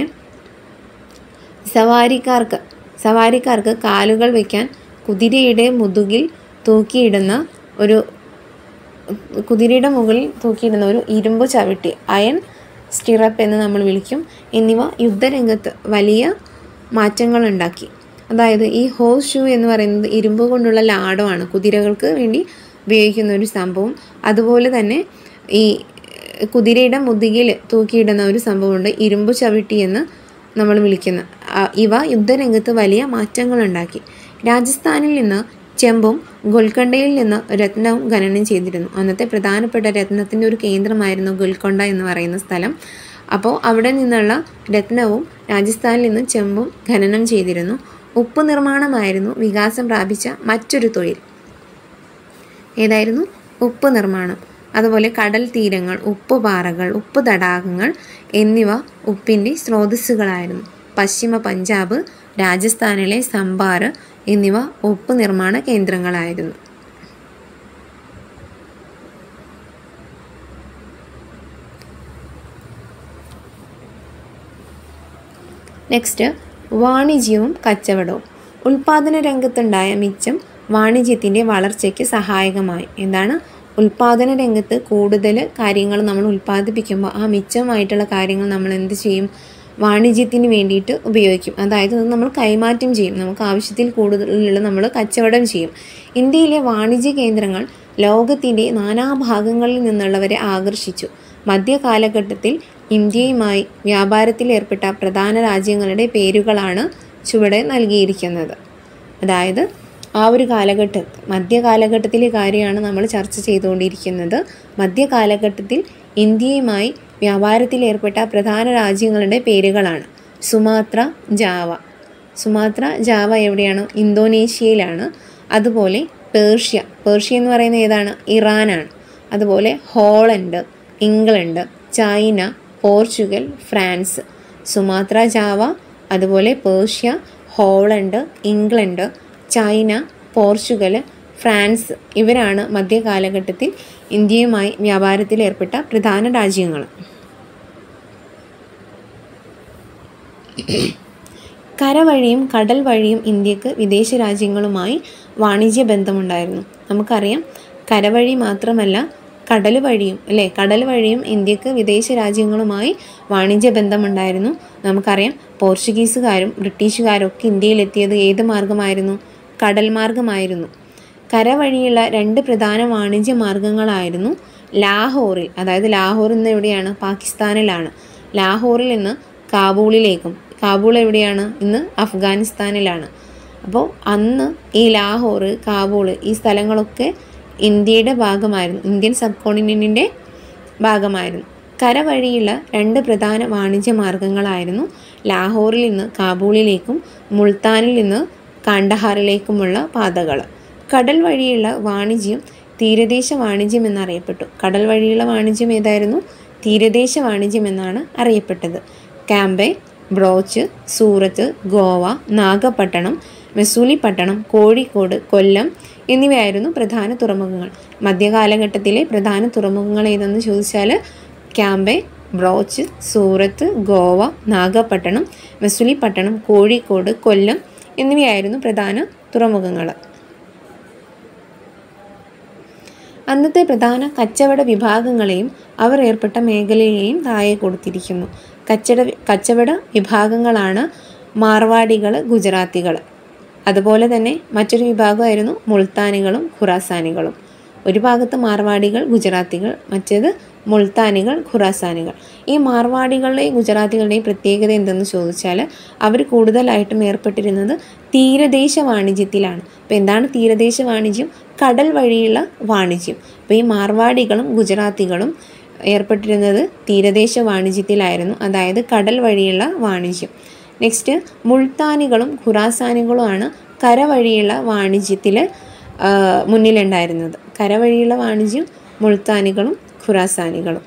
സവാരിക്കാർക്ക് സവാരിക്കാർക്ക് കാലുകൾ വയ്ക്കാൻ കുതിരയുടെ മുതുകിൽ തൂക്കിയിടുന്ന ഒരു കുതിരയുടെ മുകളിൽ തൂക്കിയിടുന്ന ഒരു ഇരുമ്പ് ചവിട്ടി അയൺ സ്റ്റിറപ്പ് എന്ന് നമ്മൾ വിളിക്കും എന്നിവ യുദ്ധരംഗത്ത് വലിയ മാറ്റങ്ങളുണ്ടാക്കി അതായത് ഈ ഹോസ് ഷൂ എന്ന് പറയുന്നത് ഇരുമ്പ് കൊണ്ടുള്ള ലാടമാണ് കുതിരകൾക്ക് വേണ്ടി ഉപയോഗിക്കുന്ന ഒരു സംഭവം അതുപോലെ തന്നെ ഈ കുതിരയുടെ മുതുകിൽ തൂക്കിയിടുന്ന ഒരു സംഭവമുണ്ട് ഇരുമ്പ് ചവിട്ടി എന്ന് നമ്മൾ വിളിക്കുന്ന ആ, ഇവ യുദ്ധരംഗത്ത് വലിയ മാറ്റങ്ങളുണ്ടാക്കി രാജസ്ഥാനിൽ നിന്ന് ചെമ്പും ഗോൽക്കൊണ്ടയിൽ നിന്ന് രത്നവും ഖനനം ചെയ്തിരുന്നു അന്നത്തെ പ്രധാനപ്പെട്ട രത്നത്തിൻ്റെ ഒരു കേന്ദ്രമായിരുന്നു ഗോൽക്കൊണ്ട എന്ന് പറയുന്ന സ്ഥലം അപ്പോൾ അവിടെ നിന്നുള്ള രത്നവും രാജസ്ഥാനിൽ നിന്ന് ചെമ്പും ഖനനം ചെയ്തിരുന്നു ഉപ്പ് നിർമ്മാണമായിരുന്നു വികാസം പ്രാപിച്ച മറ്റൊരു തൊഴിൽ ഏതായിരുന്നു ഉപ്പ് നിർമ്മാണം അതുപോലെ കടൽ തീരങ്ങൾ ഉപ്പുപാറകൾ ഉപ്പ് തടാകങ്ങൾ എന്നിവ ഉപ്പിൻ്റെ സ്രോതസ്സുകളായിരുന്നു പശ്ചിമ പഞ്ചാബ് രാജസ്ഥാനിലെ സംബാർ എന്നിവ ഉപ്പ് നിർമ്മാണ കേന്ദ്രങ്ങളായിരുന്നു നെക്സ്റ്റ് വാണിജ്യവും കച്ചവടവും ഉൽപാദന രംഗത്തുണ്ടായ മിച്ചം വാണിജ്യത്തിൻ്റെ വളർച്ചയ്ക്ക് സഹായകമായി എന്താണ് ഉൽപാദന രംഗത്ത് കൂടുതൽ കാര്യങ്ങൾ നമ്മൾ ഉൽപ്പാദിപ്പിക്കുമ്പോൾ ആ മിച്ചമായിട്ടുള്ള കാര്യങ്ങൾ നമ്മൾ എന്ത് ചെയ്യും വാണിജ്യത്തിന് വേണ്ടിയിട്ട് ഉപയോഗിക്കും അതായത് അത് നമ്മൾ കൈമാറ്റം ചെയ്യും നമുക്ക് ആവശ്യത്തിൽ കൂടുതലുള്ള നമ്മൾ കച്ചവടം ചെയ്യും ഇന്ത്യയിലെ വാണിജ്യ കേന്ദ്രങ്ങൾ ലോകത്തിൻ്റെ നാനാഭാഗങ്ങളിൽ നിന്നുള്ളവരെ ആകർഷിച്ചു മധ്യകാലഘട്ടത്തിൽ ഇന്ത്യയുമായി വ്യാപാരത്തിൽ ഏർപ്പെട്ട പ്രധാന രാജ്യങ്ങളുടെ പേരുകളാണ് ചുവടെ നൽകിയിരിക്കുന്നത് അതായത് ആ ഒരു കാലഘട്ട മധ്യകാലഘട്ടത്തിലെ കാര്യമാണ് നമ്മൾ ചർച്ച ചെയ്തുകൊണ്ടിരിക്കുന്നത് മധ്യകാലഘട്ടത്തിൽ ഇന്ത്യയുമായി വ്യാപാരത്തിൽ ഏർപ്പെട്ട പ്രധാന രാജ്യങ്ങളുടെ പേരുകളാണ് സുമാത്ര ജാവ സുമാത്ര ജാവ എവിടെയാണ് ഇന്തോനേഷ്യയിലാണ് അതുപോലെ പേർഷ്യ പേർഷ്യ എന്ന് പറയുന്നത് ഏതാണ് ഇറാനാണ് അതുപോലെ Holland England China Portugal France Sumatra Java അതുപോലെ Persia Holland England China Portugal France ഇവരാണ് മധ്യകാലഘട്ടത്തിൽ ഇന്ത്യയുമായി വ്യാപാരത്തിൽ ഏർപ്പെട്ട പ്രധാന രാജ്യങ്ങൾ കരവഴിയും കടൽ വഴിയും ഇന്ത്യക്ക് വിദേശ രാജ്യങ്ങളുമായി വാണിജ്യ ബന്ധമുണ്ടായിരുന്നു നമുക്കറിയാം കരവഴി മാത്രമല്ല കടൽ വഴിയും അല്ലേ കടൽ വഴിയും ഇന്ത്യക്ക് വിദേശ രാജ്യങ്ങളുമായി വാണിജ്യ ബന്ധമുണ്ടായിരുന്നു നമുക്കറിയാം പോർച്ചുഗീസുകാരും ബ്രിട്ടീഷുകാരും ഒക്കെ ഇന്ത്യയിലെത്തിയത് ഏത് മാർഗമായിരുന്നു കടൽ മാർഗമായിരുന്നു കരവഴിയുള്ള രണ്ട് പ്രധാന വാണിജ്യ മാർഗങ്ങളായിരുന്നു ലാഹോറിൽ അതായത് ലാഹോർ ഇന്ന് എവിടെയാണ് പാകിസ്ഥാനിലാണ് ലാഹോറിൽ നിന്ന് കാബൂളിലേക്കും കാബൂൾ എവിടെയാണ് ഇന്ന് അഫ്ഗാനിസ്ഥാനിലാണ് അപ്പോൾ അന്ന് ഈ ലാഹോർ കാബൂൾ ഈ സ്ഥലങ്ങളൊക്കെ ഇന്ത്യയുടെ ഭാഗമായിരുന്നു ഇന്ത്യൻ സബ് കോണ്ടിനെൻറ്റിൻ്റെ ഭാഗമായിരുന്നു കരവഴിയുള്ള രണ്ട് പ്രധാന വാണിജ്യ മാർഗങ്ങളായിരുന്നു ലാഹോറിൽ നിന്ന് കാബൂളിലേക്കും മുൾത്താനിൽ നിന്ന് കാണ്ഡഹാറിലേക്കുമുള്ള പാതകൾ കടൽ വഴിയുള്ള വാണിജ്യം തീരദേശ വാണിജ്യം എന്നറിയപ്പെട്ടു കടൽ വഴിയുള്ള വാണിജ്യം ഏതായിരുന്നു തീരദേശ വാണിജ്യം എന്നാണ് അറിയപ്പെട്ടത് കാംബെ ബ്രോച്ച് സൂറത്ത് ഗോവ നാഗപട്ടണം മെസൂലിപ്പട്ടണം കോഴിക്കോട് കൊല്ലം എന്നിവയായിരുന്നു പ്രധാന തുറമുഖങ്ങൾ മധ്യകാലഘട്ടത്തിലെ പ്രധാന തുറമുഖങ്ങൾ ഏതെന്ന് ചോദിച്ചാൽ ക്യാമ്പെ ബ്രോച്ച് സൂറത്ത് ഗോവ നാഗപട്ടണം മെസുലിപ്പട്ടണം കോഴിക്കോട് കൊല്ലം എന്നിവയായിരുന്നു പ്രധാന തുറമുഖങ്ങൾ അന്നത്തെ പ്രധാന കച്ചവട വിഭാഗങ്ങളെയും അവർ ഏർപ്പെട്ട മേഖലയെയും താഴെ കൊടുത്തിരിക്കുന്നു കച്ചട കച്ചവട വിഭാഗങ്ങളാണ് മാർവാടികൾ ഗുജറാത്തികൾ അതുപോലെ തന്നെ മറ്റൊരു വിഭാഗമായിരുന്നു മുൾത്താനികളും ഖുറാസാനികളും ഒരു ഭാഗത്ത് മാർവാടികൾ ഗുജറാത്തികൾ മറ്റേത് മുൾത്താനികൾ ഖുറാസാനികൾ ഈ മാർവാടികളുടെയും ഗുജറാത്തികളുടെയും പ്രത്യേകത എന്തെന്ന് ചോദിച്ചാൽ അവർ കൂടുതലായിട്ടും ഏർപ്പെട്ടിരുന്നത് തീരദേശ വാണിജ്യത്തിലാണ് അപ്പോൾ എന്താണ് തീരദേശ വാണിജ്യം കടൽ വഴിയുള്ള വാണിജ്യം അപ്പോൾ ഈ മാർവാടികളും ഗുജറാത്തികളും ഏർപ്പെട്ടിരുന്നത് തീരദേശ വാണിജ്യത്തിലായിരുന്നു അതായത് കടൽ വഴിയുള്ള വാണിജ്യം നെക്സ്റ്റ് മുൾത്താനികളും ഖുറാസാനികളുമാണ് കരവഴിയുള്ള വാണിജ്യത്തിൽ മുന്നിലുണ്ടായിരുന്നത് കരവഴിയുള്ള വാണിജ്യം മുൾത്താനികളും ഖുറാസാനികളും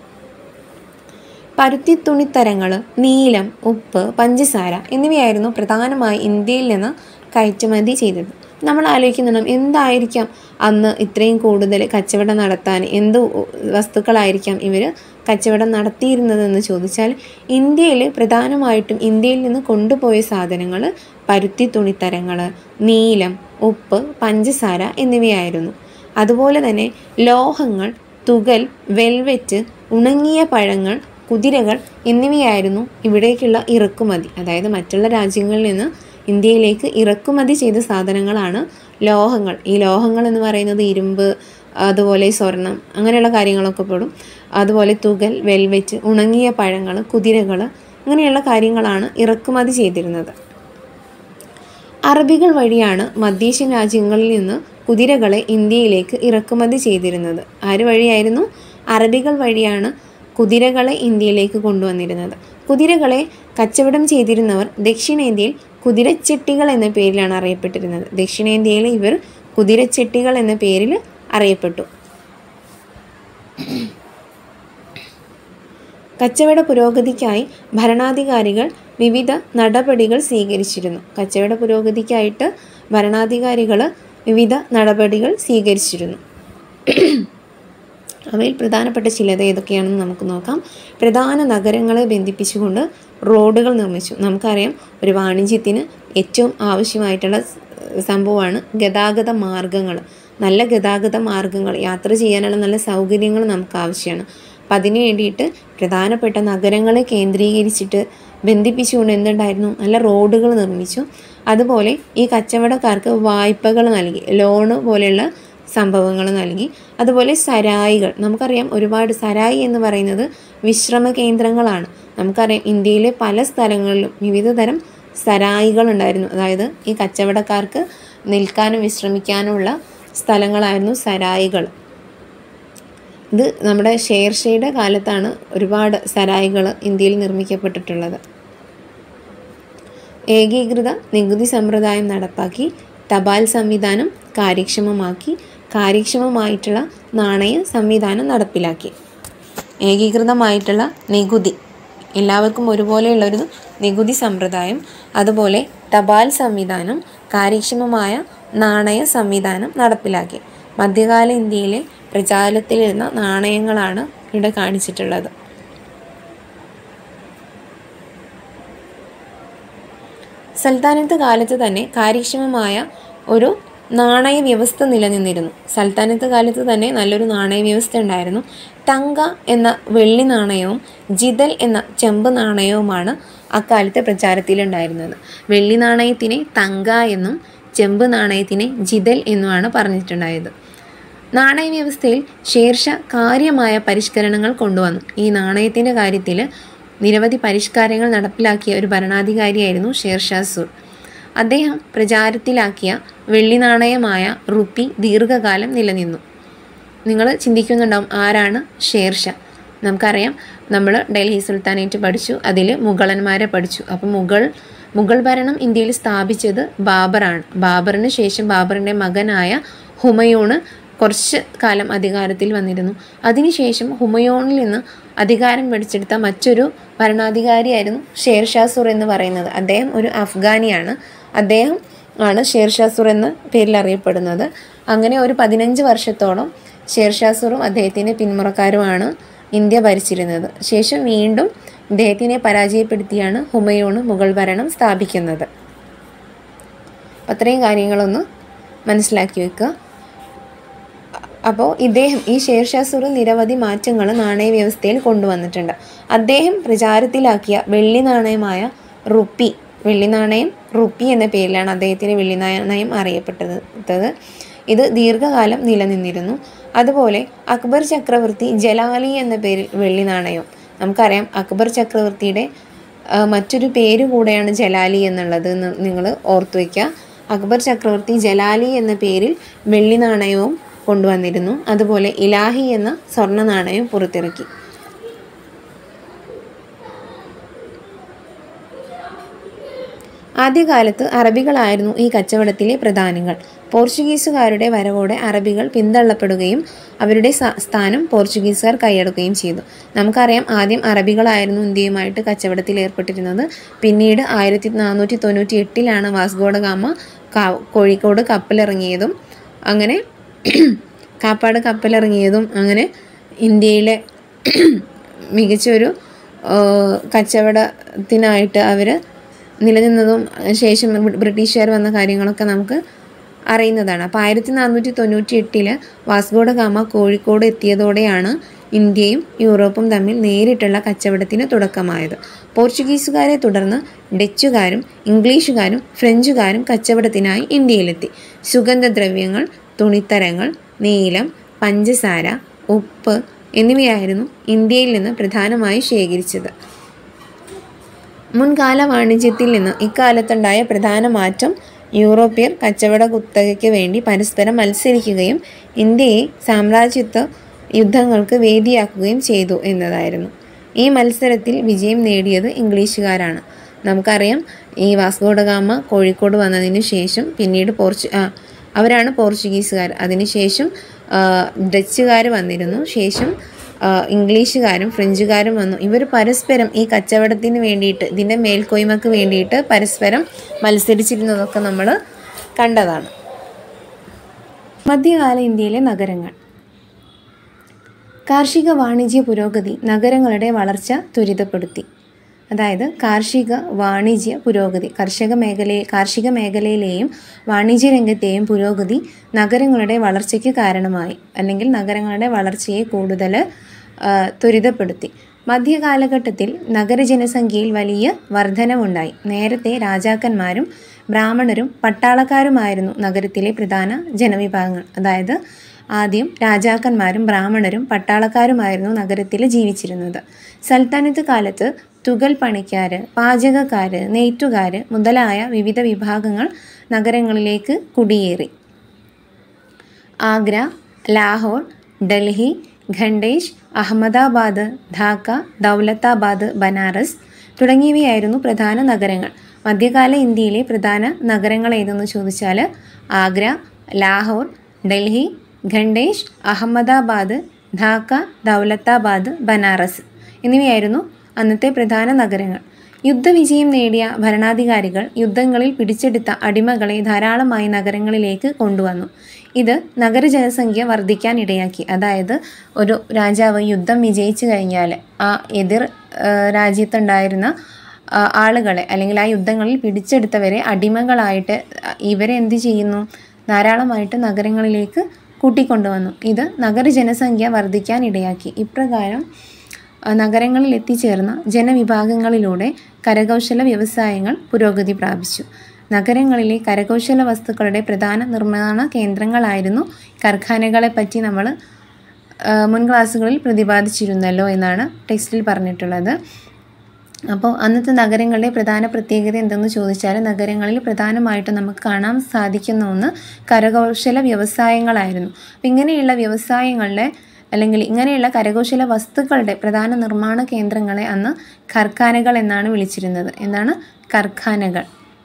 പരുത്തി തുണിത്തരങ്ങൾ നീലം ഉപ്പ് പഞ്ചസാര എന്നിവയായിരുന്നു പ്രധാനമായി ഇന്ത്യയിൽ നിന്ന് കയറ്റുമതി ചെയ്തത് നമ്മൾ ആലോചിക്കുന്നുണ്ടാവും എന്തായിരിക്കാം അന്ന് ഇത്രയും കൂടുതൽ കച്ചവടം നടത്താൻ എന്ത് വസ്തുക്കളായിരിക്കാം ഇവർ കച്ചവടം നടത്തിയിരുന്നതെന്ന് ചോദിച്ചാൽ ഇന്ത്യയിൽ പ്രധാനമായിട്ടും ഇന്ത്യയിൽ നിന്ന് കൊണ്ടുപോയ സാധനങ്ങൾ പരുത്തി തുണിത്തരങ്ങൾ നീലം ഉപ്പ് പഞ്ചസാര എന്നിവയായിരുന്നു അതുപോലെ തന്നെ ലോഹങ്ങൾ തുകൽ വെൽവെറ്റ് ഉണങ്ങിയ പഴങ്ങൾ കുതിരകൾ എന്നിവയായിരുന്നു ഇവിടേക്കുള്ള ഇറക്കുമതി അതായത് മറ്റുള്ള രാജ്യങ്ങളിൽ നിന്ന് ഇന്ത്യയിലേക്ക് ഇറക്കുമതി ചെയ്ത സാധനങ്ങളാണ് ലോഹങ്ങൾ ഈ ലോഹങ്ങൾ എന്ന് പറയുന്നത് ഇരുമ്പ് അതുപോലെ സ്വർണം അങ്ങനെയുള്ള കാര്യങ്ങളൊക്കെ പെടും അതുപോലെ തുകൽ വെൽവെറ്റ് ഉണങ്ങിയ പഴങ്ങൾ കുതിരകൾ അങ്ങനെയുള്ള കാര്യങ്ങളാണ് ഇറക്കുമതി ചെയ്തിരുന്നത് അറബികൾ വഴിയാണ് മധ്യേഷ്യൻ രാജ്യങ്ങളിൽ നിന്ന് കുതിരകളെ ഇന്ത്യയിലേക്ക് ഇറക്കുമതി ചെയ്തിരുന്നത് ആര് വഴിയായിരുന്നു അറബികൾ വഴിയാണ് കുതിരകളെ ഇന്ത്യയിലേക്ക് കൊണ്ടുവന്നിരുന്നത് കുതിരകളെ കച്ചവടം ചെയ്തിരുന്നവർ ദക്ഷിണേന്ത്യയിൽ കുതിരച്ചെട്ടികൾ എന്ന പേരിലാണ് അറിയപ്പെട്ടിരുന്നത് ദക്ഷിണേന്ത്യയിൽ ഇവർ കുതിരച്ചെട്ടികൾ എന്ന പേരിൽ അറിയപ്പെട്ടു കച്ചവട പുരോഗതിക്കായി ഭരണാധികാരികൾ വിവിധ നടപടികൾ സ്വീകരിച്ചിരുന്നു കച്ചവട പുരോഗതിക്കായിട്ട് ഭരണാധികാരികൾ വിവിധ നടപടികൾ സ്വീകരിച്ചിരുന്നു അവയിൽ പ്രധാനപ്പെട്ട ചിലത് ഏതൊക്കെയാണെന്ന് നമുക്ക് നോക്കാം പ്രധാന നഗരങ്ങളെ ബന്ധിപ്പിച്ചുകൊണ്ട് റോഡുകൾ നിർമ്മിച്ചു നമുക്കറിയാം ഒരു വാണിജ്യത്തിന് ഏറ്റവും ആവശ്യമായിട്ടുള്ള സ് സംഭവമാണ് ഗതാഗത മാർഗങ്ങൾ നല്ല ഗതാഗത മാർഗങ്ങൾ യാത്ര ചെയ്യാനുള്ള നല്ല സൗകര്യങ്ങൾ നമുക്ക് ആവശ്യമാണ് അപ്പം അതിന് വേണ്ടിയിട്ട് പ്രധാനപ്പെട്ട നഗരങ്ങളെ കേന്ദ്രീകരിച്ചിട്ട് ബന്ധിപ്പിച്ചുകൊണ്ട് എന്തുണ്ടായിരുന്നു നല്ല റോഡുകൾ നിർമ്മിച്ചു അതുപോലെ ഈ കച്ചവടക്കാർക്ക് വായ്പകൾ നൽകി ലോണ് പോലെയുള്ള സംഭവങ്ങൾ നൽകി അതുപോലെ സരായികൾ നമുക്കറിയാം ഒരുപാട് സരായി എന്ന് പറയുന്നത് വിശ്രമ കേന്ദ്രങ്ങളാണ് നമുക്കറിയാം ഇന്ത്യയിലെ പല സ്ഥലങ്ങളിലും വിവിധ തരം സരായികൾ ഉണ്ടായിരുന്നു അതായത് ഈ കച്ചവടക്കാർക്ക് നിൽക്കാനും വിശ്രമിക്കാനുമുള്ള സ്ഥലങ്ങളായിരുന്നു സരായികൾ ഇത് നമ്മുടെ ഷേർഷയുടെ കാലത്താണ് ഒരുപാട് സരായികൾ ഇന്ത്യയിൽ നിർമ്മിക്കപ്പെട്ടിട്ടുള്ളത് ഏകീകൃത നികുതി സമ്പ്രദായം നടപ്പാക്കി തപാൽ സംവിധാനം കാര്യക്ഷമമാക്കി കാര്യക്ഷമമായിട്ടുള്ള നാണയ സംവിധാനം നടപ്പിലാക്കി ഏകീകൃതമായിട്ടുള്ള നികുതി എല്ലാവർക്കും ഒരുപോലെയുള്ളൊരു നികുതി സമ്പ്രദായം അതുപോലെ തപാൽ സംവിധാനം കാര്യക്ഷമമായ നാണയ സംവിധാനം നടപ്പിലാക്കി മധ്യകാല ഇന്ത്യയിലെ പ്രചാരത്തിലിരുന്ന നാണയങ്ങളാണ് ഇവിടെ കാണിച്ചിട്ടുള്ളത് സൽത്താനത്ത് കാലത്ത് തന്നെ കാര്യക്ഷമമായ ഒരു നാണയ വ്യവസ്ഥ നിലനിന്നിരുന്നു സൽത്താനത്ത് കാലത്ത് തന്നെ നല്ലൊരു നാണയ വ്യവസ്ഥ ഉണ്ടായിരുന്നു തങ്ക എന്ന വെള്ളി നാണയവും ജിതൽ എന്ന ചെമ്പ് നാണയവുമാണ് അക്കാലത്തെ പ്രചാരത്തിലുണ്ടായിരുന്നത് വെള്ളി നാണയത്തിനെ തങ്ക എന്നും ചെമ്പ് നാണയത്തിനെ ജിതൽ എന്നുമാണ് പറഞ്ഞിട്ടുണ്ടായത് നാണയ വ്യവസ്ഥയിൽ ഷേർഷ കാര്യമായ പരിഷ്കരണങ്ങൾ കൊണ്ടുവന്നു ഈ നാണയത്തിൻ്റെ കാര്യത്തിൽ നിരവധി പരിഷ്കാരങ്ങൾ നടപ്പിലാക്കിയ ഒരു ഭരണാധികാരിയായിരുന്നു ഷേർഷാ സൂർ അദ്ദേഹം പ്രചാരത്തിലാക്കിയ വെള്ളി നാണയമായ റുപ്പി ദീർഘകാലം നിലനിന്നു നിങ്ങൾ ചിന്തിക്കുന്നുണ്ടാവും ആരാണ് ഷേർഷാ നമുക്കറിയാം നമ്മൾ ഡൽഹി സുൽത്താനേറ്റ് പഠിച്ചു അതിൽ മുഗളന്മാരെ പഠിച്ചു അപ്പം മുഗൾ മുഗൾ ഭരണം ഇന്ത്യയിൽ സ്ഥാപിച്ചത് ബാബറാണ് ബാബറിന് ശേഷം ബാബറിൻ്റെ മകനായ ഹുമയൂണ് കുറച്ച് കാലം അധികാരത്തിൽ വന്നിരുന്നു അതിനുശേഷം ഹുമയൂണിൽ നിന്ന് അധികാരം പിടിച്ചെടുത്ത മറ്റൊരു ഭരണാധികാരിയായിരുന്നു ഷേർഷാ സുർ എന്ന് പറയുന്നത് അദ്ദേഹം ഒരു അഫ്ഗാനിയാണ് അദ്ദേഹം ആണ് ഷേർഷാ സുർ എന്ന പേരിൽ അറിയപ്പെടുന്നത് അങ്ങനെ ഒരു പതിനഞ്ച് വർഷത്തോളം ഷേർഷാ സുറും അദ്ദേഹത്തിൻ്റെ പിന്മുറക്കാരുമാണ് ഇന്ത്യ ഭരിച്ചിരുന്നത് ശേഷം വീണ്ടും ഇദ്ദേഹത്തിനെ പരാജയപ്പെടുത്തിയാണ് ഹുമയൂണ് മുഗൾ ഭരണം സ്ഥാപിക്കുന്നത് അപ്പം അത്രയും കാര്യങ്ങളൊന്ന് മനസ്സിലാക്കി വെക്കുക അപ്പോൾ ഇദ്ദേഹം ഈ ഷേർഷാ സുർ നിരവധി മാറ്റങ്ങൾ നാണയ വ്യവസ്ഥയിൽ കൊണ്ടുവന്നിട്ടുണ്ട് അദ്ദേഹം പ്രചാരത്തിലാക്കിയ വെള്ളി നാണയമായ റുപ്പി വെള്ളി നാണയം റുപ്പി എന്ന പേരിലാണ് അദ്ദേഹത്തിൻ്റെ വെള്ളി നാണയം അറിയപ്പെട്ടത് ഇത് ദീർഘകാലം നിലനിന്നിരുന്നു അതുപോലെ അക്ബർ ചക്രവർത്തി ജലാലി എന്ന പേരിൽ വെള്ളി നാണയം നമുക്കറിയാം അക്ബർ ചക്രവർത്തിയുടെ ആ, മറ്റൊരു പേര് കൂടെയാണ് ജലാലി എന്നുള്ളത് നിങ്ങൾ ഓർത്തു വയ്ക്കുക അക്ബർ ചക്രവർത്തി ജലാലി എന്ന പേരിൽ വെള്ളി നാണയവും കൊണ്ടുവന്നിരുന്നു അതുപോലെ ഇലാഹി എന്ന സ്വർണ്ണ നാണയം പുറത്തിറക്കി ആദ്യകാലത്ത് അറബികളായിരുന്നു ഈ കച്ചവടത്തിലെ പ്രധാനികൾ പോർച്ചുഗീസുകാരുടെ വരവോടെ അറബികൾ പിന്തള്ളപ്പെടുകയും അവരുടെ സ- സ്ഥാനം പോർച്ചുഗീസുകാർ കൈയടക്കുകയും ചെയ്തു നമുക്കറിയാം ആദ്യം അറബികളായിരുന്നു ഇന്ത്യയുമായിട്ട് കച്ചവടത്തിൽ ഏർപ്പെട്ടിരുന്നത് പിന്നീട് ആയിരത്തി നാനൂറ്റി തൊണ്ണൂറ്റി എട്ടിലാണ് വാസ്കോഡ ഗാമ കാ- കോഴിക്കോട് കപ്പലിറങ്ങിയതും അങ്ങനെ കാപ്പാട് കപ്പലിറങ്ങിയതും അങ്ങനെ ഇന്ത്യയിലെ മികച്ചൊരു ആ, കച്ചവടത്തിനായിട്ട് അവർ നിലനിന്നതും ശേഷം ബ്രിട്ടീഷുകാർ വന്ന കാര്യങ്ങളൊക്കെ നമുക്ക് അറിയുന്നതാണ് അപ്പോൾ ആയിരത്തി നാനൂറ്റി തൊണ്ണൂറ്റി എട്ടില് വാസ്കോഡ ഗാമ കോഴിക്കോട് എത്തിയതോടെയാണ് ഇന്ത്യയും യൂറോപ്പും തമ്മിൽ നേരിട്ടുള്ള കച്ചവടത്തിന് തുടക്കമായത് പോർച്ചുഗീസുകാരെ തുടർന്ന് ഡച്ചുകാരും ഇംഗ്ലീഷുകാരും ഫ്രഞ്ചുകാരും കച്ചവടത്തിനായി ഇന്ത്യയിലെത്തി സുഗന്ധദ്രവ്യങ്ങൾ തുണിത്തരങ്ങൾ നീലം പഞ്ചസാര ഉപ്പ് എന്നിവയായിരുന്നു ഇന്ത്യയിൽ നിന്ന് പ്രധാനമായി ശേഖരിച്ചത് മുൻകാല വാണിജ്യത്തിൽ നിന്ന് ഇക്കാലത്തുണ്ടായ പ്രധാന മാറ്റം യൂറോപ്യർ കച്ചവട കുത്തകയ്ക്ക് വേണ്ടി പരസ്പരം മത്സരിക്കുകയും ഇന്ത്യയെ സാമ്രാജ്യത്വ യുദ്ധങ്ങൾക്ക് വേദിയാക്കുകയും ചെയ്തു എന്നതായിരുന്നു ഈ മത്സരത്തിൽ വിജയം നേടിയത് ഇംഗ്ലീഷുകാരാണ് നമുക്കറിയാം ഈ വാസ്കോഡഗാമ കോഴിക്കോട് വന്നതിന് ശേഷം പിന്നീട് പോർച്ചു ആ അവരാണ് പോർച്ചുഗീസുകാർ അതിനുശേഷം ഡച്ചുകാർ വന്നിരുന്നു ശേഷം ആ, ഇംഗ്ലീഷുകാരും ഫ്രഞ്ചുകാരും വന്നു ഇവർ പരസ്പരം ഈ കച്ചവടത്തിന് വേണ്ടിയിട്ട് ഇതിൻ്റെ മേൽക്കോയ്മക്ക് വേണ്ടിയിട്ട് പരസ്പരം മത്സരിച്ചിരുന്നതൊക്കെ നമ്മൾ കണ്ടതാണ് മധ്യകാല ഇന്ത്യയിലെ നഗരങ്ങൾ കാർഷിക വാണിജ്യ പുരോഗതി നഗരങ്ങളുടെ വളർച്ച ത്വരിതപ്പെടുത്തി അതായത് കാർഷിക വാണിജ്യ പുരോഗതി കർഷക മേഖലയെ കാർഷിക മേഖലയിലെയും വാണിജ്യ രംഗത്തെയും പുരോഗതി നഗരങ്ങളുടെ വളർച്ചയ്ക്ക് കാരണമായി അല്ലെങ്കിൽ നഗരങ്ങളുടെ വളർച്ചയെ കൂടുതൽ ആ, ത്വരിതപ്പെടുത്തി മധ്യകാലഘട്ടത്തിൽ നഗരജനസംഖ്യയിൽ വലിയ വർധനവുണ്ടായി നേരത്തെ രാജാക്കന്മാരും ബ്രാഹ്മണരും പട്ടാളക്കാരുമായിരുന്നു നഗരത്തിലെ പ്രധാന ജനവിഭാഗങ്ങൾ അതായത് ആദ്യം രാജാക്കന്മാരും ബ്രാഹ്മണരും പട്ടാളക്കാരുമായിരുന്നു നഗരത്തിൽ ജീവിച്ചിരുന്നത് സൽത്തനത്ത് കാലത്ത് തുകൽ പണിക്കാർ പാചകക്കാർ നെയ്ത്തുകാർ മുതലായ വിവിധ വിഭാഗങ്ങൾ നഗരങ്ങളിലേക്ക് കുടിയേറി ആഗ്ര ലാഹോർ ഡൽഹി ഖണ്ഡേഷ് അഹമ്മദാബാദ് ധാക്ക ദൗലത്താബാദ് ബനാറസ് തുടങ്ങിയവയായിരുന്നു പ്രധാന നഗരങ്ങൾ മധ്യകാല ഇന്ത്യയിലെ പ്രധാന നഗരങ്ങൾ ഏതെന്ന് ചോദിച്ചാൽ ആഗ്ര ലാഹോർ ഡൽഹി ഖണ്ഡേഷ് അഹമ്മദാബാദ് ധാക്ക ദൗലത്താബാദ് ബനാറസ് എന്നിവയായിരുന്നു അന്നത്തെ പ്രധാന നഗരങ്ങൾ യുദ്ധവിജയം നേടിയ ഭരണാധികാരികൾ യുദ്ധങ്ങളിൽ പിടിച്ചെടുത്ത അടിമകളെ ധാരാളമായി നഗരങ്ങളിലേക്ക് കൊണ്ടുവന്നു ഇത് നഗര ജനസംഖ്യ വർദ്ധിക്കാൻ ഇടയാക്കി അതായത് ഒരു രാജാവ് യുദ്ധം വിജയിച്ചു കഴിഞ്ഞാൽ ആ എതിർ ആ, രാജ്യത്തുണ്ടായിരുന്ന ആ, ആളുകളെ അല്ലെങ്കിൽ ആ യുദ്ധങ്ങളിൽ പിടിച്ചെടുത്തവരെ അടിമകളായിട്ട് ഇവരെ എന്ത് ചെയ്യുന്നു ധാരാളമായിട്ട് നഗരങ്ങളിലേക്ക് കൂട്ടിക്കൊണ്ടുവന്നു ഇത് നഗര ജനസംഖ്യ വർദ്ധിക്കാൻ ഇടയാക്കി ഇപ്രകാരം ആ, നഗരങ്ങളിൽ എത്തിച്ചേർന്ന ജനവിഭാഗങ്ങളിലൂടെ കരകൗശല വ്യവസായങ്ങൾ പുരോഗതി പ്രാപിച്ചു നഗരങ്ങളിലെ കരകൗശല വസ്തുക്കളുടെ പ്രധാന നിർമ്മാണ കേന്ദ്രങ്ങളായിരുന്നു കർഖാനകളെ പറ്റി നമ്മൾ മുൻ ക്ലാസ്സുകളിൽ പ്രതിപാദിച്ചിരുന്നല്ലോ എന്നാണ് ടെക്സ്റ്റിൽ പറഞ്ഞിട്ടുള്ളത് അപ്പോൾ അന്നത്തെ നഗരങ്ങളുടെ പ്രധാന പ്രത്യേകത എന്തെന്ന് ചോദിച്ചാൽ നഗരങ്ങളിൽ പ്രധാനമായിട്ടും നമുക്ക് കാണാൻ സാധിക്കുന്ന ഒന്ന് കരകൗശല വ്യവസായങ്ങളായിരുന്നു അപ്പം ഇങ്ങനെയുള്ള വ്യവസായങ്ങളുടെ അല്ലെങ്കിൽ ഇങ്ങനെയുള്ള കരകൗശല വസ്തുക്കളുടെ പ്രധാന നിർമ്മാണ കേന്ദ്രങ്ങളെ അന്ന് ഖർഖാനകൾ എന്നാണ് വിളിച്ചിരുന്നത് എന്താണ് ഖർഖാനകൾ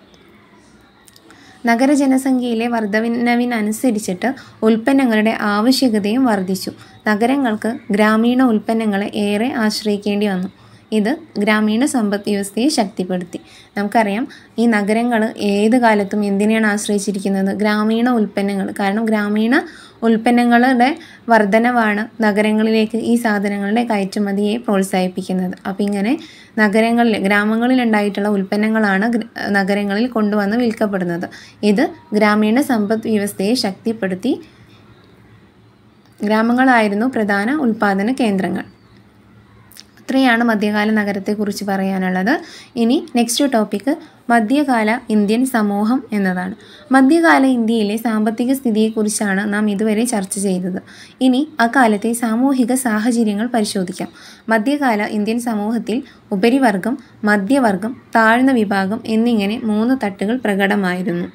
നഗര ജനസംഖ്യയിലെ വർധനവിനനുസരിച്ചിട്ട് ഉൽപ്പന്നങ്ങളുടെ ആവശ്യകതയും വർദ്ധിച്ചു നഗരങ്ങൾക്ക് ഗ്രാമീണ ഉൽപ്പന്നങ്ങളെ ഏറെ ആശ്രയിക്കേണ്ടി വന്നു ഇത് ഗ്രാമീണ സമ്പദ് വ്യവസ്ഥയെ ശക്തിപ്പെടുത്തി നമുക്കറിയാം ഈ നഗരങ്ങൾ ഏത് കാലത്തും എന്തിനെയാണ് ആശ്രയിച്ചിരിക്കുന്നത് ഗ്രാമീണ ഉൽപ്പന്നങ്ങൾ കാരണം ഗ്രാമീണ ഉൽപ്പന്നങ്ങളുടെ വർധനവാണ് നഗരങ്ങളിലേക്ക് ഈ സാധനങ്ങളുടെ കയറ്റുമതിയെ പ്രോത്സാഹിപ്പിക്കുന്നത് അപ്പം ഇങ്ങനെ നഗരങ്ങളിൽ ഗ്രാമങ്ങളിൽ ഉണ്ടായിട്ടുള്ള ഉൽപ്പന്നങ്ങളാണ് ഗ്ര- നഗരങ്ങളിൽ കൊണ്ടുവന്ന് വിൽക്കപ്പെടുന്നത് ഇത് ഗ്രാമീണ സമ്പദ് വ്യവസ്ഥയെ ശക്തിപ്പെടുത്തി ഗ്രാമങ്ങളായിരുന്നു പ്രധാന ഉൽപ്പാദന കേന്ദ്രങ്ങൾ ഇത്രയാണ് മധ്യകാല നഗരത്തെക്കുറിച്ച് പറയാനുള്ളത് ഇനി നെക്സ്റ്റ് ടോപ്പിക്ക് മധ്യകാല ഇന്ത്യൻ സമൂഹം എന്നതാണ് മധ്യകാല ഇന്ത്യയിലെ സാമ്പത്തിക സ്ഥിതിയെക്കുറിച്ചാണ് നാം ഇതുവരെ ചർച്ച ചെയ്തത് ഇനി അക്കാലത്തെ സാമൂഹിക സാഹചര്യങ്ങൾ പരിശോധിക്കാം മധ്യകാല ഇന്ത്യൻ സമൂഹത്തിൽ ഉപരിവർഗം മധ്യവർഗം താഴ്ന്ന വിഭാഗം എന്നിങ്ങനെ മൂന്ന് തട്ടുകൾ പ്രകടമായിരുന്നു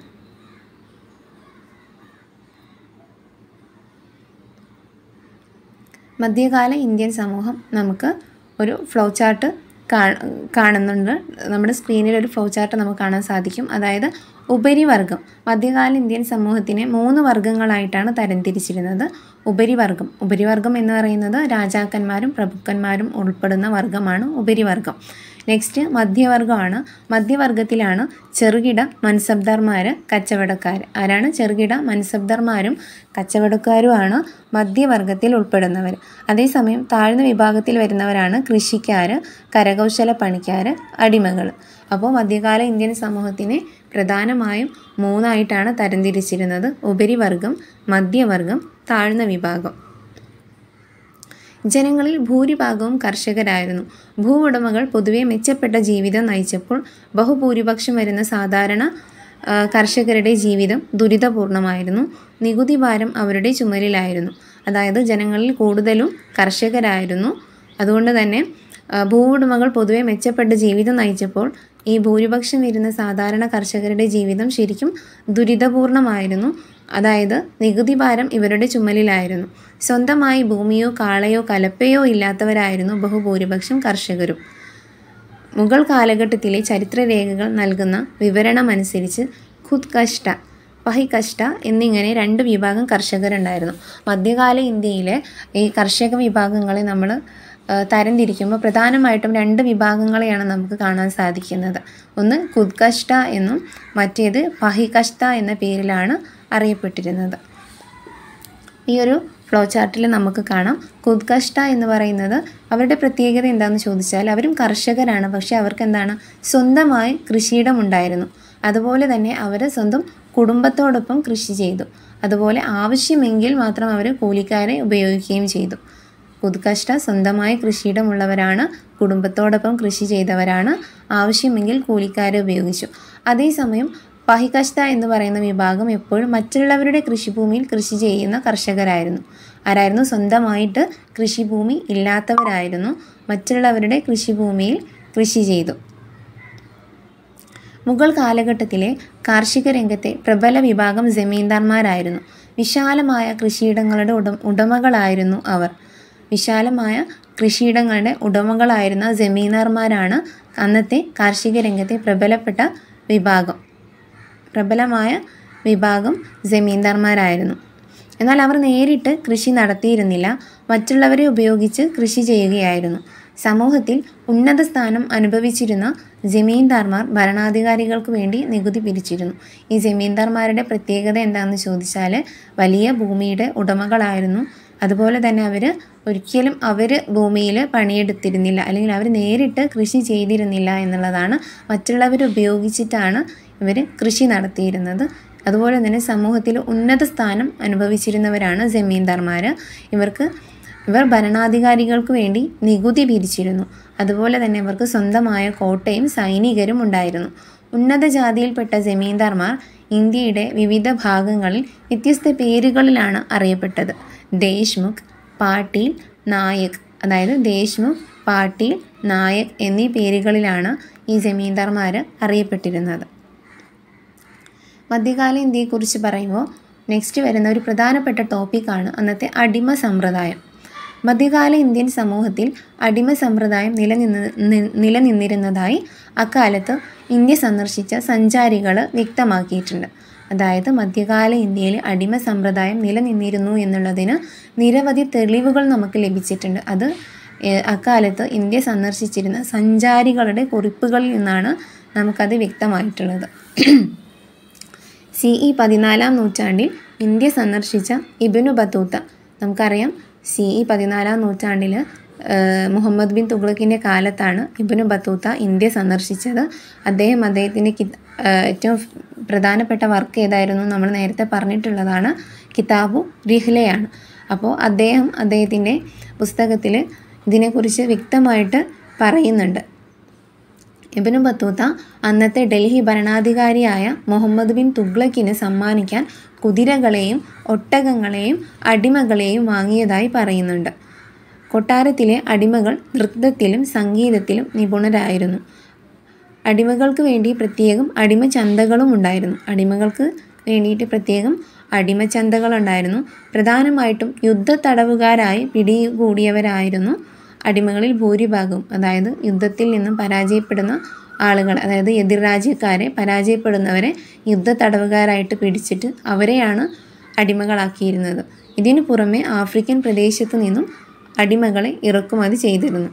മധ്യകാല ഇന്ത്യൻ സമൂഹം നമുക്ക് ഒരു ഫ്ലോ ചാർട്ട് കാണുന്നുണ്ട് നമ്മുടെ സ്ക്രീനിൽ ഒരു ഫ്ലോ ചാർട്ട് നമുക്ക് കാണാൻ സാധിക്കും അതായത് ഉപരിവർഗം മധ്യകാല ഇന്ത്യൻ സമൂഹത്തിനെ മൂന്ന് വർഗങ്ങളായിട്ടാണ് തരംതിരിച്ചിരുന്നത് ഉപരിവർഗം ഉപരിവർഗം എന്ന് പറയുന്നത് രാജാക്കന്മാരും പ്രഭുക്കന്മാരും ഉൾപ്പെടുന്ന വർഗമാണ് ഉപരിവർഗം നെക്സ്റ്റ് മധ്യവർഗമാണ് മധ്യവർഗത്തിലാണ് ചെറുകിട മൻസബ്ദാർമാർ കച്ചവടക്കാർ ആരാണ് ചെറുകിട മൻസബ്ദാർമാരും കച്ചവടക്കാരുമാണ് മധ്യവർഗത്തിൽ ഉൾപ്പെടുന്നവർ അതേസമയം താഴ്ന്ന വിഭാഗത്തിൽ വരുന്നവരാണ് കൃഷിക്കാർ കരകൗശല പണിക്കാർ അടിമകൾ അപ്പോൾ മധ്യകാല ഇന്ത്യൻ സമൂഹത്തിനെ പ്രധാനമായും മൂന്നായിട്ടാണ് തരംതിരിച്ചിരുന്നത് ഉപരിവർഗം മധ്യവർഗം താഴ്ന്ന വിഭാഗം ജനങ്ങളിൽ ഭൂരിഭാഗവും കർഷകരായിരുന്നു ഭൂവുടമകൾ പൊതുവെ മെച്ചപ്പെട്ട ജീവിതം നയിച്ചപ്പോൾ ബഹുഭൂരിപക്ഷം വരുന്ന സാധാരണ ആ, കർഷകരുടെ ജീവിതം ദുരിതപൂർണമായിരുന്നു നികുതി ഭാരം അവരുടെ ചുമലിലായിരുന്നു അതായത് ജനങ്ങളിൽ കൂടുതലും കർഷകരായിരുന്നു അതുകൊണ്ട് തന്നെ ആ, ഭൂവുടമകൾ പൊതുവെ മെച്ചപ്പെട്ട ജീവിതം നയിച്ചപ്പോൾ ഈ ഭൂരിപക്ഷം വരുന്ന സാധാരണ കർഷകരുടെ ജീവിതം ശരിക്കും ദുരിതപൂർണമായിരുന്നു അതായത് നികുതി ഭാരം ഇവരുടെ ചുമലിലായിരുന്നു സ്വന്തമായി ഭൂമിയോ കാളയോ കലപ്പയോ ഇല്ലാത്തവരായിരുന്നു ബഹുഭൂരിപക്ഷം കർഷകരും മുഗൾ കാലഘട്ടത്തിലെ ചരിത്രരേഖകൾ നൽകുന്ന വിവരണമനുസരിച്ച് ഖുദ് കഷ്ട പഹികഷ്ട എന്നിങ്ങനെ രണ്ട് വിഭാഗം കർഷകരുണ്ടായിരുന്നു മധ്യകാല ഇന്ത്യയിലെ ഈ കർഷക വിഭാഗങ്ങളെ നമ്മൾ തരംതിരിക്കുമ്പോൾ പ്രധാനമായിട്ടും രണ്ട് വിഭാഗങ്ങളെയാണ് നമുക്ക് കാണാൻ സാധിക്കുന്നത് ഒന്ന് ഖുദ്കഷ്ട എന്നും മറ്റേത് പഹികഷ്ട എന്ന പേരിലാണ് അറിയപ്പെട്ടിരുന്നത് ഈ ഒരു ഫ്ലോ ചാർട്ടിൽ നമുക്ക് കാണാം കുദ്കഷ്ട എന്ന് പറയുന്നത് അവരുടെ പ്രത്യേകത എന്താണെന്ന് ചോദിച്ചാൽ അവരും കർഷകരാണ് പക്ഷേ അവർക്ക് എന്താണ് സ്വന്തമായി കൃഷിയിടം ഉണ്ടായിരുന്നു അതുപോലെ തന്നെ അവർ സ്വന്തം കുടുംബത്തോടൊപ്പം കൃഷി ചെയ്തു അതുപോലെ ആവശ്യമെങ്കിൽ മാത്രം അവർ കൂലിക്കാരെ ഉപയോഗിക്കുകയും ചെയ്തു പുതുക്കഷ്ട സ്വന്തമായി കൃഷിയിടമുള്ളവരാണ് കുടുംബത്തോടൊപ്പം കൃഷി ചെയ്തവരാണ് ആവശ്യമെങ്കിൽ കൂലിക്കാരെ ഉപയോഗിച്ചു അതേസമയം പഹികഷ്ട എന്ന് പറയുന്ന വിഭാഗം എപ്പോഴും മറ്റുള്ളവരുടെ കൃഷിഭൂമിയിൽ കൃഷി ചെയ്യുന്ന കർഷകരായിരുന്നു ആരായിരുന്നു സ്വന്തമായിട്ട് കൃഷിഭൂമി ഇല്ലാത്തവരായിരുന്നു മറ്റുള്ളവരുടെ കൃഷിഭൂമിയിൽ കൃഷി ചെയ്തു മുഗൾ കാലഘട്ടത്തിലെ കാർഷിക രംഗത്തെ പ്രബല വിഭാഗം ജമീന്ദാർമാരായിരുന്നു വിശാലമായ കൃഷിയിടങ്ങളുടെ ഉട ഉടമകളായിരുന്നു അവർ വിശാലമായ കൃഷിയിടങ്ങളുടെ ഉടമകളായിരുന്ന ജമീന്ദാർമാരാണ് അന്നത്തെ കാർഷിക രംഗത്തെ പ്രബലപ്പെട്ട വിഭാഗം പ്രബലമായ വിഭാഗം ജമീന്ദാർമാരായിരുന്നു എന്നാൽ അവർ നേരിട്ട് കൃഷി നടത്തിയിരുന്നില്ല മറ്റുള്ളവരെ ഉപയോഗിച്ച് കൃഷി ചെയ്യുകയായിരുന്നു സമൂഹത്തിൽ ഉന്നത സ്ഥാനം അനുഭവിച്ചിരുന്ന ജമീന്ദാർമാർ ഭരണാധികാരികൾക്ക് വേണ്ടി നികുതി പിരിച്ചിരുന്നു ഈ ജമീന്ദാർമാരുടെ പ്രത്യേകത എന്താണെന്ന് ചോദിച്ചാൽ വലിയ ഭൂമിയുടെ ഉടമകളായിരുന്നു അതുപോലെ തന്നെ അവർ ഒരിക്കലും അവർ ഭൂമിയിൽ പണിയെടുത്തിരുന്നില്ല അല്ലെങ്കിൽ അവർ നേരിട്ട് കൃഷി ചെയ്തിരുന്നില്ല എന്നുള്ളതാണ് മറ്റുള്ളവരെ ഉപയോഗിച്ചിട്ടാണ് ഇവർ കൃഷി നടത്തിയിരുന്നത് അതുപോലെ തന്നെ സമൂഹത്തിൽ ഉന്നത സ്ഥാനം അനുഭവിച്ചിരുന്നവരാണ് ജമീന്ദാർമാർ ഇവർക്ക് ഇവർ ഭരണാധികാരികൾക്ക് വേണ്ടി നികുതി പിരിച്ചിരുന്നു അതുപോലെ തന്നെ ഇവർക്ക് സ്വന്തമായ കോട്ടയും സൈനികരും ഉണ്ടായിരുന്നു ഉന്നത ജാതിയിൽപ്പെട്ട ജമീന്ദാർമാർ ഇന്ത്യയുടെ വിവിധ ഭാഗങ്ങളിൽ വ്യത്യസ്ത പേരുകളിലാണ് അറിയപ്പെട്ടത് ദേശ്മുഖ് പാട്ടീൽ നായക് അതായത് ദേശ്മുഖ് പാട്ടീൽ നായക് എന്നീ പേരുകളിലാണ് ഈ ജമീന്ദാർമാർ അറിയപ്പെട്ടിരുന്നത് മധ്യകാല ഇന്ത്യയെക്കുറിച്ച് പറയുമ്പോൾ നെക്സ്റ്റ് വരുന്ന ഒരു പ്രധാനപ്പെട്ട ടോപ്പിക്കാണ് അന്നത്തെ അടിമ സമ്പ്രദായം മധ്യകാല ഇന്ത്യൻ സമൂഹത്തിൽ അടിമ സമ്പ്രദായം നിലനിന്ന് നി- നിലനിന്നിരുന്നതായി അക്കാലത്ത് ഇന്ത്യ സന്ദർശിച്ച സഞ്ചാരികൾ വ്യക്തമാക്കിയിട്ടുണ്ട് അതായത് മധ്യകാല ഇന്ത്യയിൽ അടിമ സമ്പ്രദായം നിലനിന്നിരുന്നു എന്നുള്ളതിന് നിരവധി തെളിവുകൾ നമുക്ക് ലഭിച്ചിട്ടുണ്ട് അത് ഏഹ്, അക്കാലത്ത് ഇന്ത്യ സന്ദർശിച്ചിരുന്ന സഞ്ചാരികളുടെ കുറിപ്പുകളിൽ നിന്നാണ് നമുക്കത് വ്യക്തമായിട്ടുള്ളത് സി ഇ പതിനാലാം നൂറ്റാണ്ടിൽ ഇന്ത്യ സന്ദർശിച്ച ഇബനു ബത്തൂത്ത നമുക്കറിയാം സി ഇ പതിനാലാം നൂറ്റാണ്ടിൽ മുഹമ്മദ് ബിൻ തുഗ്ലക്കിൻ്റെ കാലത്താണ് ഇബനു ബത്തൂത്ത ഇന്ത്യ സന്ദർശിച്ചത് അദ്ദേഹം അദ്ദേഹത്തിൻ്റെ കി ഏറ്റവും പ്രധാനപ്പെട്ട വർക്ക് ഏതായിരുന്നു നമ്മൾ നേരത്തെ പറഞ്ഞിട്ടുള്ളതാണ് കിതാബു റിഹ്ലയാണ് അപ്പോൾ അദ്ദേഹം അദ്ദേഹത്തിൻ്റെ പുസ്തകത്തിൽ ഇതിനെക്കുറിച്ച് വ്യക്തമായിട്ട് പറയുന്നുണ്ട് ഇബനു ബത്തൂത്ത അന്നത്തെ ഡൽഹി ഭരണാധികാരിയായ മുഹമ്മദ് ബിൻ തുഗ്ലക്കിന് സമ്മാനിക്കാൻ കുതിരകളെയും ഒട്ടകങ്ങളെയും അടിമകളെയും വാങ്ങിയതായി പറയുന്നുണ്ട് കൊട്ടാരത്തിലെ അടിമകൾ നൃത്തത്തിലും സംഗീതത്തിലും നിപുണരായിരുന്നു അടിമകൾക്ക് വേണ്ടി പ്രത്യേകം അടിമ ചന്തകളും ഉണ്ടായിരുന്നു അടിമകൾക്ക് വേണ്ടിയിട്ട് പ്രത്യേകം അടിമ ചന്തകളുണ്ടായിരുന്നു പ്രധാനമായിട്ടും യുദ്ധ തടവുകാരായി പിടികൂടിയവരായിരുന്നു അടിമകളിൽ ഭൂരിഭാഗവും അതായത് യുദ്ധത്തിൽ നിന്നും പരാജയപ്പെടുന്ന ആളുകൾ അതായത് എതിർ രാജ്യക്കാരെ പരാജയപ്പെടുന്നവരെ യുദ്ധ തടവുകാരായിട്ട് പിടിച്ചിട്ട് അവരെയാണ് അടിമകളാക്കിയിരുന്നത് ഇതിനു പുറമെ ആഫ്രിക്കൻ പ്രദേശത്തു നിന്നും അടിമകളെ ഇറക്കുമതി ചെയ്തിരുന്നു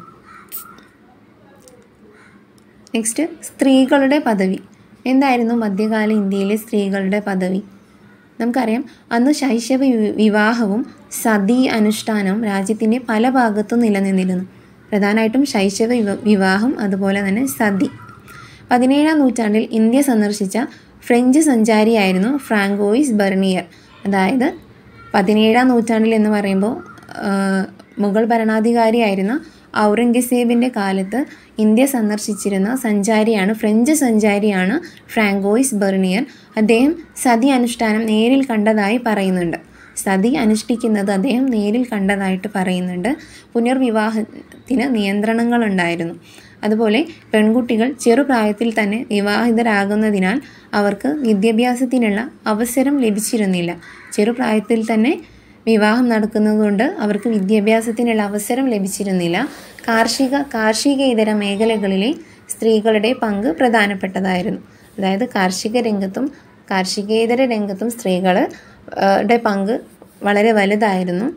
നെക്സ്റ്റ് സ്ത്രീകളുടെ പദവി എന്തായിരുന്നു മധ്യകാല ഇന്ത്യയിലെ സ്ത്രീകളുടെ പദവി നമുക്കറിയാം അന്ന് ശൈശവ വി- വിവാഹവും സതി അനുഷ്ഠാനവും രാജ്യത്തിൻ്റെ പല ഭാഗത്തും നിലനിന്നിരുന്നു പ്രധാനമായിട്ടും ശൈശവ വിവ- വിവാഹം അതുപോലെ തന്നെ സതി പതിനേഴാം നൂറ്റാണ്ടിൽ ഇന്ത്യ സന്ദർശിച്ച ഫ്രഞ്ച് സഞ്ചാരിയായിരുന്നു ഫ്രാങ്കോയിസ് ബെർണിയർ അതായത് പതിനേഴാം നൂറ്റാണ്ടിൽ എന്ന് പറയുമ്പോൾ ആ, മുഗൾ ഭരണാധികാരിയായിരുന്ന ഔറംഗസേബിൻ്റെ കാലത്ത് ഇന്ത്യ സന്ദർശിച്ചിരുന്ന സഞ്ചാരിയാണ് ഫ്രഞ്ച് സഞ്ചാരിയാണ് ഫ്രാങ്കോയിസ് ബെർണിയർ അദ്ദേഹം സതി അനുഷ്ഠാനം നേരിൽ കണ്ടതായി പറയുന്നുണ്ട് സതി അനുഷ്ഠിക്കുന്നത് അദ്ദേഹം നേരിൽ കണ്ടതായിട്ട് പറയുന്നുണ്ട് പുനർവിവാഹത്തിന് നിയന്ത്രണങ്ങളുണ്ടായിരുന്നു അതുപോലെ പെൺകുട്ടികൾ ചെറുപ്രായത്തിൽ തന്നെ വിവാഹിതരാകുന്നതിനാൽ അവർക്ക് വിദ്യാഭ്യാസത്തിനുള്ള അവസരം ലഭിച്ചിരുന്നില്ല ചെറുപ്രായത്തിൽ തന്നെ വിവാഹം നടക്കുന്നതുകൊണ്ട് അവർക്ക് വിദ്യാഭ്യാസത്തിനുള്ള അവസരം ലഭിച്ചിരുന്നില്ല കാർഷിക കാർഷികേതര മേഖലകളിലെ സ്ത്രീകളുടെ പങ്ക് പ്രധാനപ്പെട്ടതായിരുന്നു അതായത് കാർഷിക രംഗത്തും കാർഷികേതര രംഗത്തും സ്ത്രീകൾ ടെ പങ്ക് വളരെ വലുതായിരുന്നു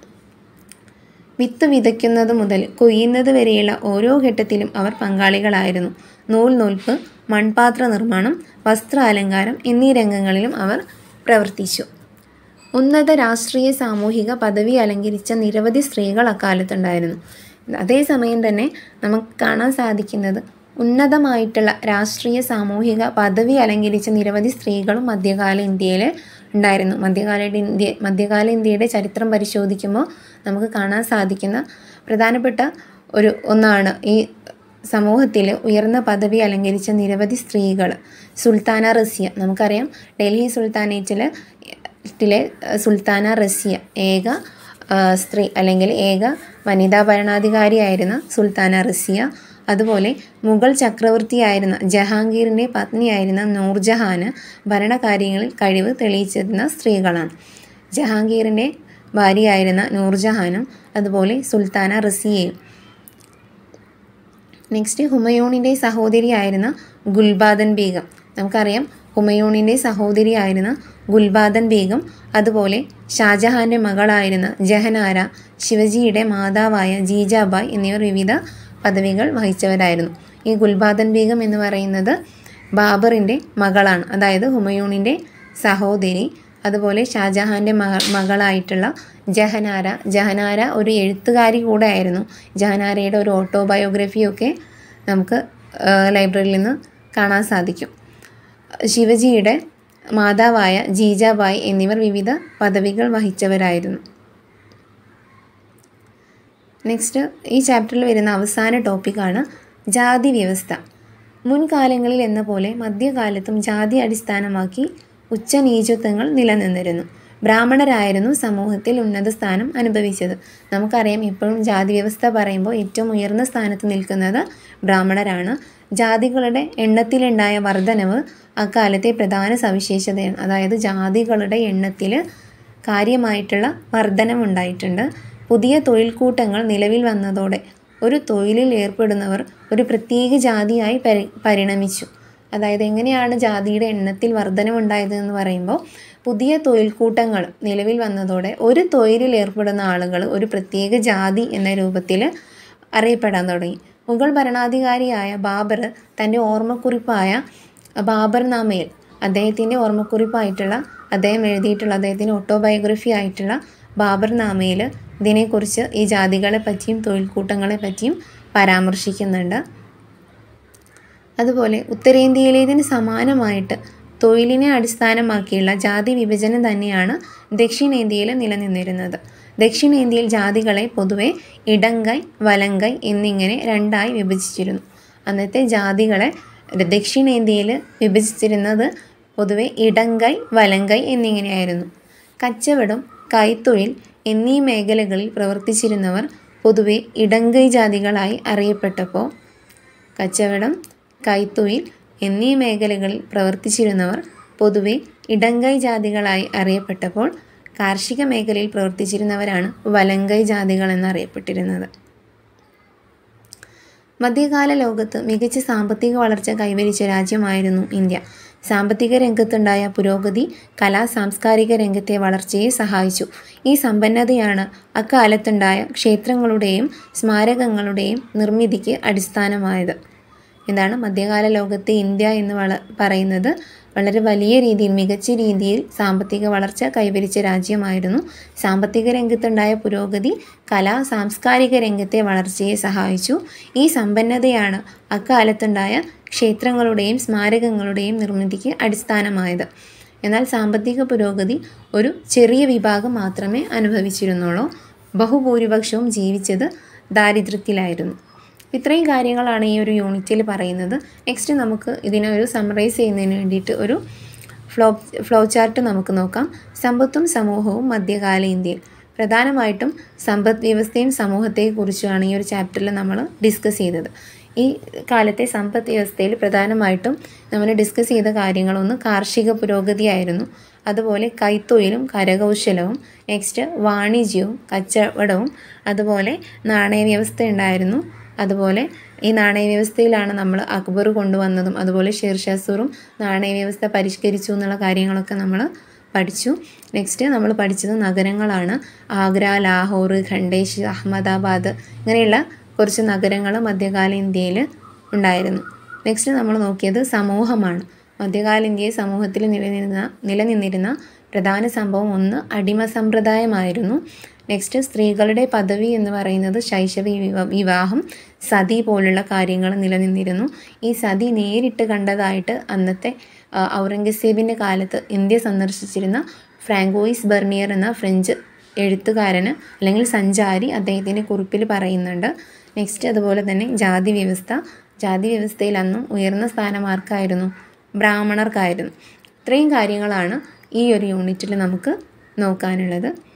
വിത്ത് വിതയ്ക്കുന്നത് മുതൽ കൊയ്യുന്നത് വരെയുള്ള ഓരോ ഘട്ടത്തിലും അവർ പങ്കാളികളായിരുന്നു നൂൽ നൂൽപ്പ് മൺപാത്ര നിർമ്മാണം വസ്ത്ര അലങ്കാരം എന്നീ രംഗങ്ങളിലും അവർ പ്രവർത്തിച്ചു ഉന്നത രാഷ്ട്രീയ സാമൂഹിക പദവി അലങ്കരിച്ച നിരവധി സ്ത്രീകൾ അക്കാലത്തുണ്ടായിരുന്നു അതേസമയം തന്നെ നമുക്ക് കാണാൻ സാധിക്കുന്നത് ഉന്നതമായിട്ടുള്ള രാഷ്ട്രീയ സാമൂഹിക പദവി അലങ്കരിച്ച നിരവധി സ്ത്രീകളും മധ്യകാല ഇന്ത്യയിൽ ഉണ്ടായിരുന്നു മധ്യകാല ഇന്ത്യ മധ്യകാല ഇന്ത്യയുടെ ചരിത്രം പരിശോധിക്കുമ്പോൾ നമുക്ക് കാണാൻ സാധിക്കുന്ന പ്രധാനപ്പെട്ട ഒരു ഒന്നാണ് ഈ സമൂഹത്തിൽ ഉയർന്ന പദവി അലങ്കരിച്ച നിരവധി സ്ത്രീകൾ സുൽത്താന റസിയ നമുക്കറിയാം ഡൽഹി സുൽത്താനേറ്റിൽ ത്തിലെ സുൽത്താന റസിയ ഏക ആ, സ്ത്രീ അല്ലെങ്കിൽ ഏക വനിതാ ഭരണാധികാരിയായിരുന്ന സുൽത്താന റസിയ അതുപോലെ മുഗൾ ചക്രവർത്തിയായിരുന്ന ജഹാംഗീറിൻ്റെ പത്നിയായിരുന്ന നൂർജഹാന് ഭരണകാര്യങ്ങളിൽ കഴിവ് തെളിയിച്ചിരുന്ന സ്ത്രീകളാണ് ജഹാംഗീറിൻ്റെ ഭാര്യയായിരുന്ന നൂർജഹാനും അതുപോലെ സുൽത്താന റസിയയും നെക്സ്റ്റ് ഹുമയൂണിൻ്റെ സഹോദരിയായിരുന്ന ഗുൽബാദൻ ബീഗം നമുക്കറിയാം ഹുമയൂണിൻ്റെ സഹോദരിയായിരുന്ന ഗുൽബാദൻ ബീഗം അതുപോലെ ഷാജഹാൻ്റെ മകളായിരുന്ന ജഹനാര ശിവജിയുടെ മാതാവായ ജീജാബായ് എന്നിവർ വിവിധ പദവികൾ വഹിച്ചവരായിരുന്നു ഈ ഗുൽബാദൻ ബീഗം എന്ന് പറയുന്നത് ബാബറിൻ്റെ മകളാണ് അതായത് ഹുമയൂണിൻ്റെ സഹോദരി അതുപോലെ ഷാജഹാൻ്റെ മക മകളായിട്ടുള്ള ജഹനാര ജഹനാര ഒരു എഴുത്തുകാരി കൂടെ ആയിരുന്നു ജഹനാരയുടെ ഒരു ഓട്ടോബയോഗ്രഫിയൊക്കെ നമുക്ക് ആ, ലൈബ്രറിയിൽ നിന്ന് കാണാൻ സാധിക്കും ശിവജിയുടെ മാതാവായ ജീജാബായ് എന്നിവർ വിവിധ പദവികൾ വഹിച്ചവരായിരുന്നു നെക്സ്റ്റ് ഈ ചാപ്റ്ററിൽ വരുന്ന അവസാന ടോപ്പിക്കാണ് ജാതി വ്യവസ്ഥ മുൻകാലങ്ങളിൽ എന്ന പോലെ മധ്യകാലത്തും ജാതി അടിസ്ഥാനമാക്കി ഉച്ചനീചത്വങ്ങൾ നിലനിന്നിരുന്നു ബ്രാഹ്മണരായിരുന്നു സമൂഹത്തിൽ ഉന്നത സ്ഥാനം അനുഭവിച്ചത് നമുക്കറിയാം ഇപ്പോഴും ജാതി വ്യവസ്ഥ പറയുമ്പോൾ ഏറ്റവും ഉയർന്ന സ്ഥാനത്ത് നിൽക്കുന്നത് ബ്രാഹ്മണരാണ് ജാതികളുടെ എണ്ണത്തിലുണ്ടായ വർധനവ് അക്കാലത്തെ പ്രധാന സവിശേഷതയാണ് അതായത് ജാതികളുടെ എണ്ണത്തിൽ കാര്യമായിട്ടുള്ള വർധനവുണ്ടായിട്ടുണ്ട് പുതിയ തൊഴിൽ കൂട്ടങ്ങൾ നിലവിൽ വന്നതോടെ ഒരു തൊഴിലിൽ ഏർപ്പെടുന്നവർ ഒരു പ്രത്യേക ജാതിയായി പരി പരിണമിച്ചു അതായത് എങ്ങനെയാണ് ജാതിയുടെ എണ്ണത്തിൽ വർധനവുണ്ടായത് എന്ന് പറയുമ്പോൾ പുതിയ തൊഴിൽ കൂട്ടങ്ങൾ നിലവിൽ വന്നതോടെ ഒരു തൊഴിലിൽ ഏർപ്പെടുന്ന ആളുകൾ ഒരു പ്രത്യേക ജാതി എന്ന രൂപത്തിൽ അറിയപ്പെടാൻ തുടങ്ങി മുഗൾ ഭരണാധികാരിയായ ബാബർ തൻ്റെ ഓർമ്മക്കുറിപ്പായ ബാബർ നാമയിൽ അദ്ദേഹത്തിൻ്റെ ഓർമ്മക്കുറിപ്പായിട്ടുള്ള അദ്ദേഹം എഴുതിയിട്ടുള്ള അദ്ദേഹത്തിൻ്റെ ഓട്ടോബയോഗ്രഫി ആയിട്ടുള്ള ബാബർ നാമയിൽ ഇതിനെക്കുറിച്ച് ഈ ജാതികളെ പറ്റിയും തൊഴിൽ കൂട്ടങ്ങളെ പറ്റിയും പരാമർശിക്കുന്നുണ്ട് അതുപോലെ ഉത്തരേന്ത്യയിലേതിന് സമാനമായിട്ട് തൊഴിലിനെ അടിസ്ഥാനമാക്കിയുള്ള ജാതി വിഭജനം തന്നെയാണ് ദക്ഷിണേന്ത്യയിൽ നിലനിന്നിരുന്നത് ദക്ഷിണേന്ത്യയിൽ ജാതികളെ പൊതുവെ ഇടങ്കൈ വലങ്കൈ എന്നിങ്ങനെ രണ്ടായി വിഭജിച്ചിരുന്നു അന്നത്തെ ജാതികളെ ദക്ഷിണേന്ത്യയിൽ വിഭജിച്ചിരുന്നത് പൊതുവെ ഇടങ്കൈ വലങ്കൈ എന്നിങ്ങനെയായിരുന്നു കച്ചവടം കൈത്തൊഴിൽ എന്നീ മേഖലകളിൽ പ്രവർത്തിച്ചിരുന്നവർ പൊതുവെ ഇടങ്കൈ ജാതികളായി അറിയപ്പെട്ടപ്പോൾ കച്ചവടം കൈത്തൊഴിൽ എന്നീ മേഖലകളിൽ പ്രവർത്തിച്ചിരുന്നവർ പൊതുവെ ഇടങ്കൈ ജാതികളായി അറിയപ്പെട്ടപ്പോൾ കാർഷിക മേഖലയിൽ പ്രവർത്തിച്ചിരുന്നവരാണ് വലങ്കൈ ജാതികൾ എന്നറിയപ്പെട്ടിരുന്നത് മധ്യകാല ലോകത്ത് മികച്ച സാമ്പത്തിക വളർച്ച കൈവരിച്ച രാജ്യമായിരുന്നു ഇന്ത്യ സാമ്പത്തിക രംഗത്തുണ്ടായ പുരോഗതി കലാ സാംസ്കാരിക രംഗത്തെ വളർച്ചയെ സഹായിച്ചു ഈ സമ്പന്നതയാണ് അക്കാലത്തുണ്ടായ ക്ഷേത്രങ്ങളുടെയും സ്മാരകങ്ങളുടെയും നിർമ്മിതിക്ക് അടിസ്ഥാനമായത് എന്താണ് മധ്യകാല ലോകത്തെ ഇന്ത്യ എന്ന് വള പറയുന്നത് വളരെ വലിയ രീതിയിൽ മികച്ച രീതിയിൽ സാമ്പത്തിക വളർച്ച കൈവരിച്ച രാജ്യമായിരുന്നു സാമ്പത്തിക രംഗത്തുണ്ടായ പുരോഗതി കലാ സാംസ്കാരിക രംഗത്തെ വളർച്ചയെ സഹായിച്ചു ഈ സമ്പന്നതയാണ് അക്കാലത്തുണ്ടായ ക്ഷേത്രങ്ങളുടെയും സ്മാരകങ്ങളുടെയും നിർമ്മിതിക്ക് അടിസ്ഥാനമായത് എന്നാൽ സാമ്പത്തിക പുരോഗതി ഒരു ചെറിയ വിഭാഗം മാത്രമേ അനുഭവിച്ചിരുന്നുള്ളൂ ബഹുഭൂരിപക്ഷവും ജീവിച്ചത് ദാരിദ്ര്യത്തിലായിരുന്നു ഇത്രയും കാര്യങ്ങളാണ് ഈ ഒരു യൂണിറ്റിൽ പറയുന്നത് നെക്സ്റ്റ് നമുക്ക് ഇതിനെ ഒരു സമ്മറൈസ് ചെയ്യുന്നതിന് വേണ്ടിയിട്ട് ഒരു ഫ്ലോ ഫ്ലോ ചാർട്ട് നമുക്ക് നോക്കാം സമ്പത്തും സമൂഹവും മധ്യകാല ഇന്ത്യയിൽ പ്രധാനമായിട്ടും സമ്പദ് വ്യവസ്ഥയും സമൂഹത്തെക്കുറിച്ചുമാണ് ഈ ഒരു ചാപ്റ്ററിൽ നമ്മൾ ഡിസ്കസ് ചെയ്തത് ഈ കാലത്തെ സമ്പദ് വ്യവസ്ഥയിൽ പ്രധാനമായിട്ടും നമ്മൾ ഡിസ്കസ് ചെയ്ത കാര്യങ്ങളൊന്ന് കാർഷിക പുരോഗതിയായിരുന്നു അതുപോലെ കൈത്തൊഴിലും കരകൗശലവും നെക്സ്റ്റ് വാണിജ്യവും കച്ചവടവും അതുപോലെ നാണയവ്യവസ്ഥ ഉണ്ടായിരുന്നു അതുപോലെ ഈ നാണയവ്യവസ്ഥയിലാണ് നമ്മൾ അക്ബർ കൊണ്ടുവന്നതും അതുപോലെ ഷേർഷാസൂറും നാണയവ്യവസ്ഥ പരിഷ്കരിച്ചു എന്നുള്ള കാര്യങ്ങളൊക്കെ നമ്മൾ പഠിച്ചു നെക്സ്റ്റ് നമ്മൾ പഠിച്ചത് നഗരങ്ങളാണ് ആഗ്ര ലാഹോർ ഖണ്ഡേഷ് അഹമ്മദാബാദ് ഇങ്ങനെയുള്ള കുറച്ച് നഗരങ്ങൾ മധ്യകാല ഇന്ത്യയിൽ ഉണ്ടായിരുന്നു നെക്സ്റ്റ് നമ്മൾ നോക്കിയത് സമൂഹമാണ് മധ്യകാല ഇന്ത്യയിൽ സമൂഹത്തിൽ നിലനിന്ന നിലനിന്നിരുന്ന പ്രധാന സംഭവം ഒന്ന് അടിമ സമ്പ്രദായമായിരുന്നു നെക്സ്റ്റ് സ്ത്രീകളുടെ പദവി എന്ന് പറയുന്നത് ശൈശവ വിവ- വിവാഹം സതി പോലുള്ള കാര്യങ്ങൾ നിലനിന്നിരുന്നു ഈ സതി നേരിട്ട് കണ്ടതായിട്ട് അന്നത്തെ ആ, ഔറംഗസേബിൻ്റെ കാലത്ത് ഇന്ത്യ സന്ദർശിച്ചിരുന്ന ഫ്രാങ്കോയിസ് ബെർണിയർ എന്ന ഫ്രഞ്ച് എഴുത്തുകാരന് അല്ലെങ്കിൽ സഞ്ചാരി അദ്ദേഹത്തിൻ്റെ കുറിപ്പിൽ പറയുന്നുണ്ട് നെക്സ്റ്റ് അതുപോലെ തന്നെ ജാതി വ്യവസ്ഥ ജാതി വ്യവസ്ഥയിൽ അന്നും ഉയർന്ന സ്ഥാനം ആർക്കായിരുന്നു ബ്രാഹ്മണർക്കായിരുന്നു ഇത്രയും കാര്യങ്ങളാണ് ഈ ഒരു യൂണിറ്റിൽ നമുക്ക് നോക്കാനുള്ളത്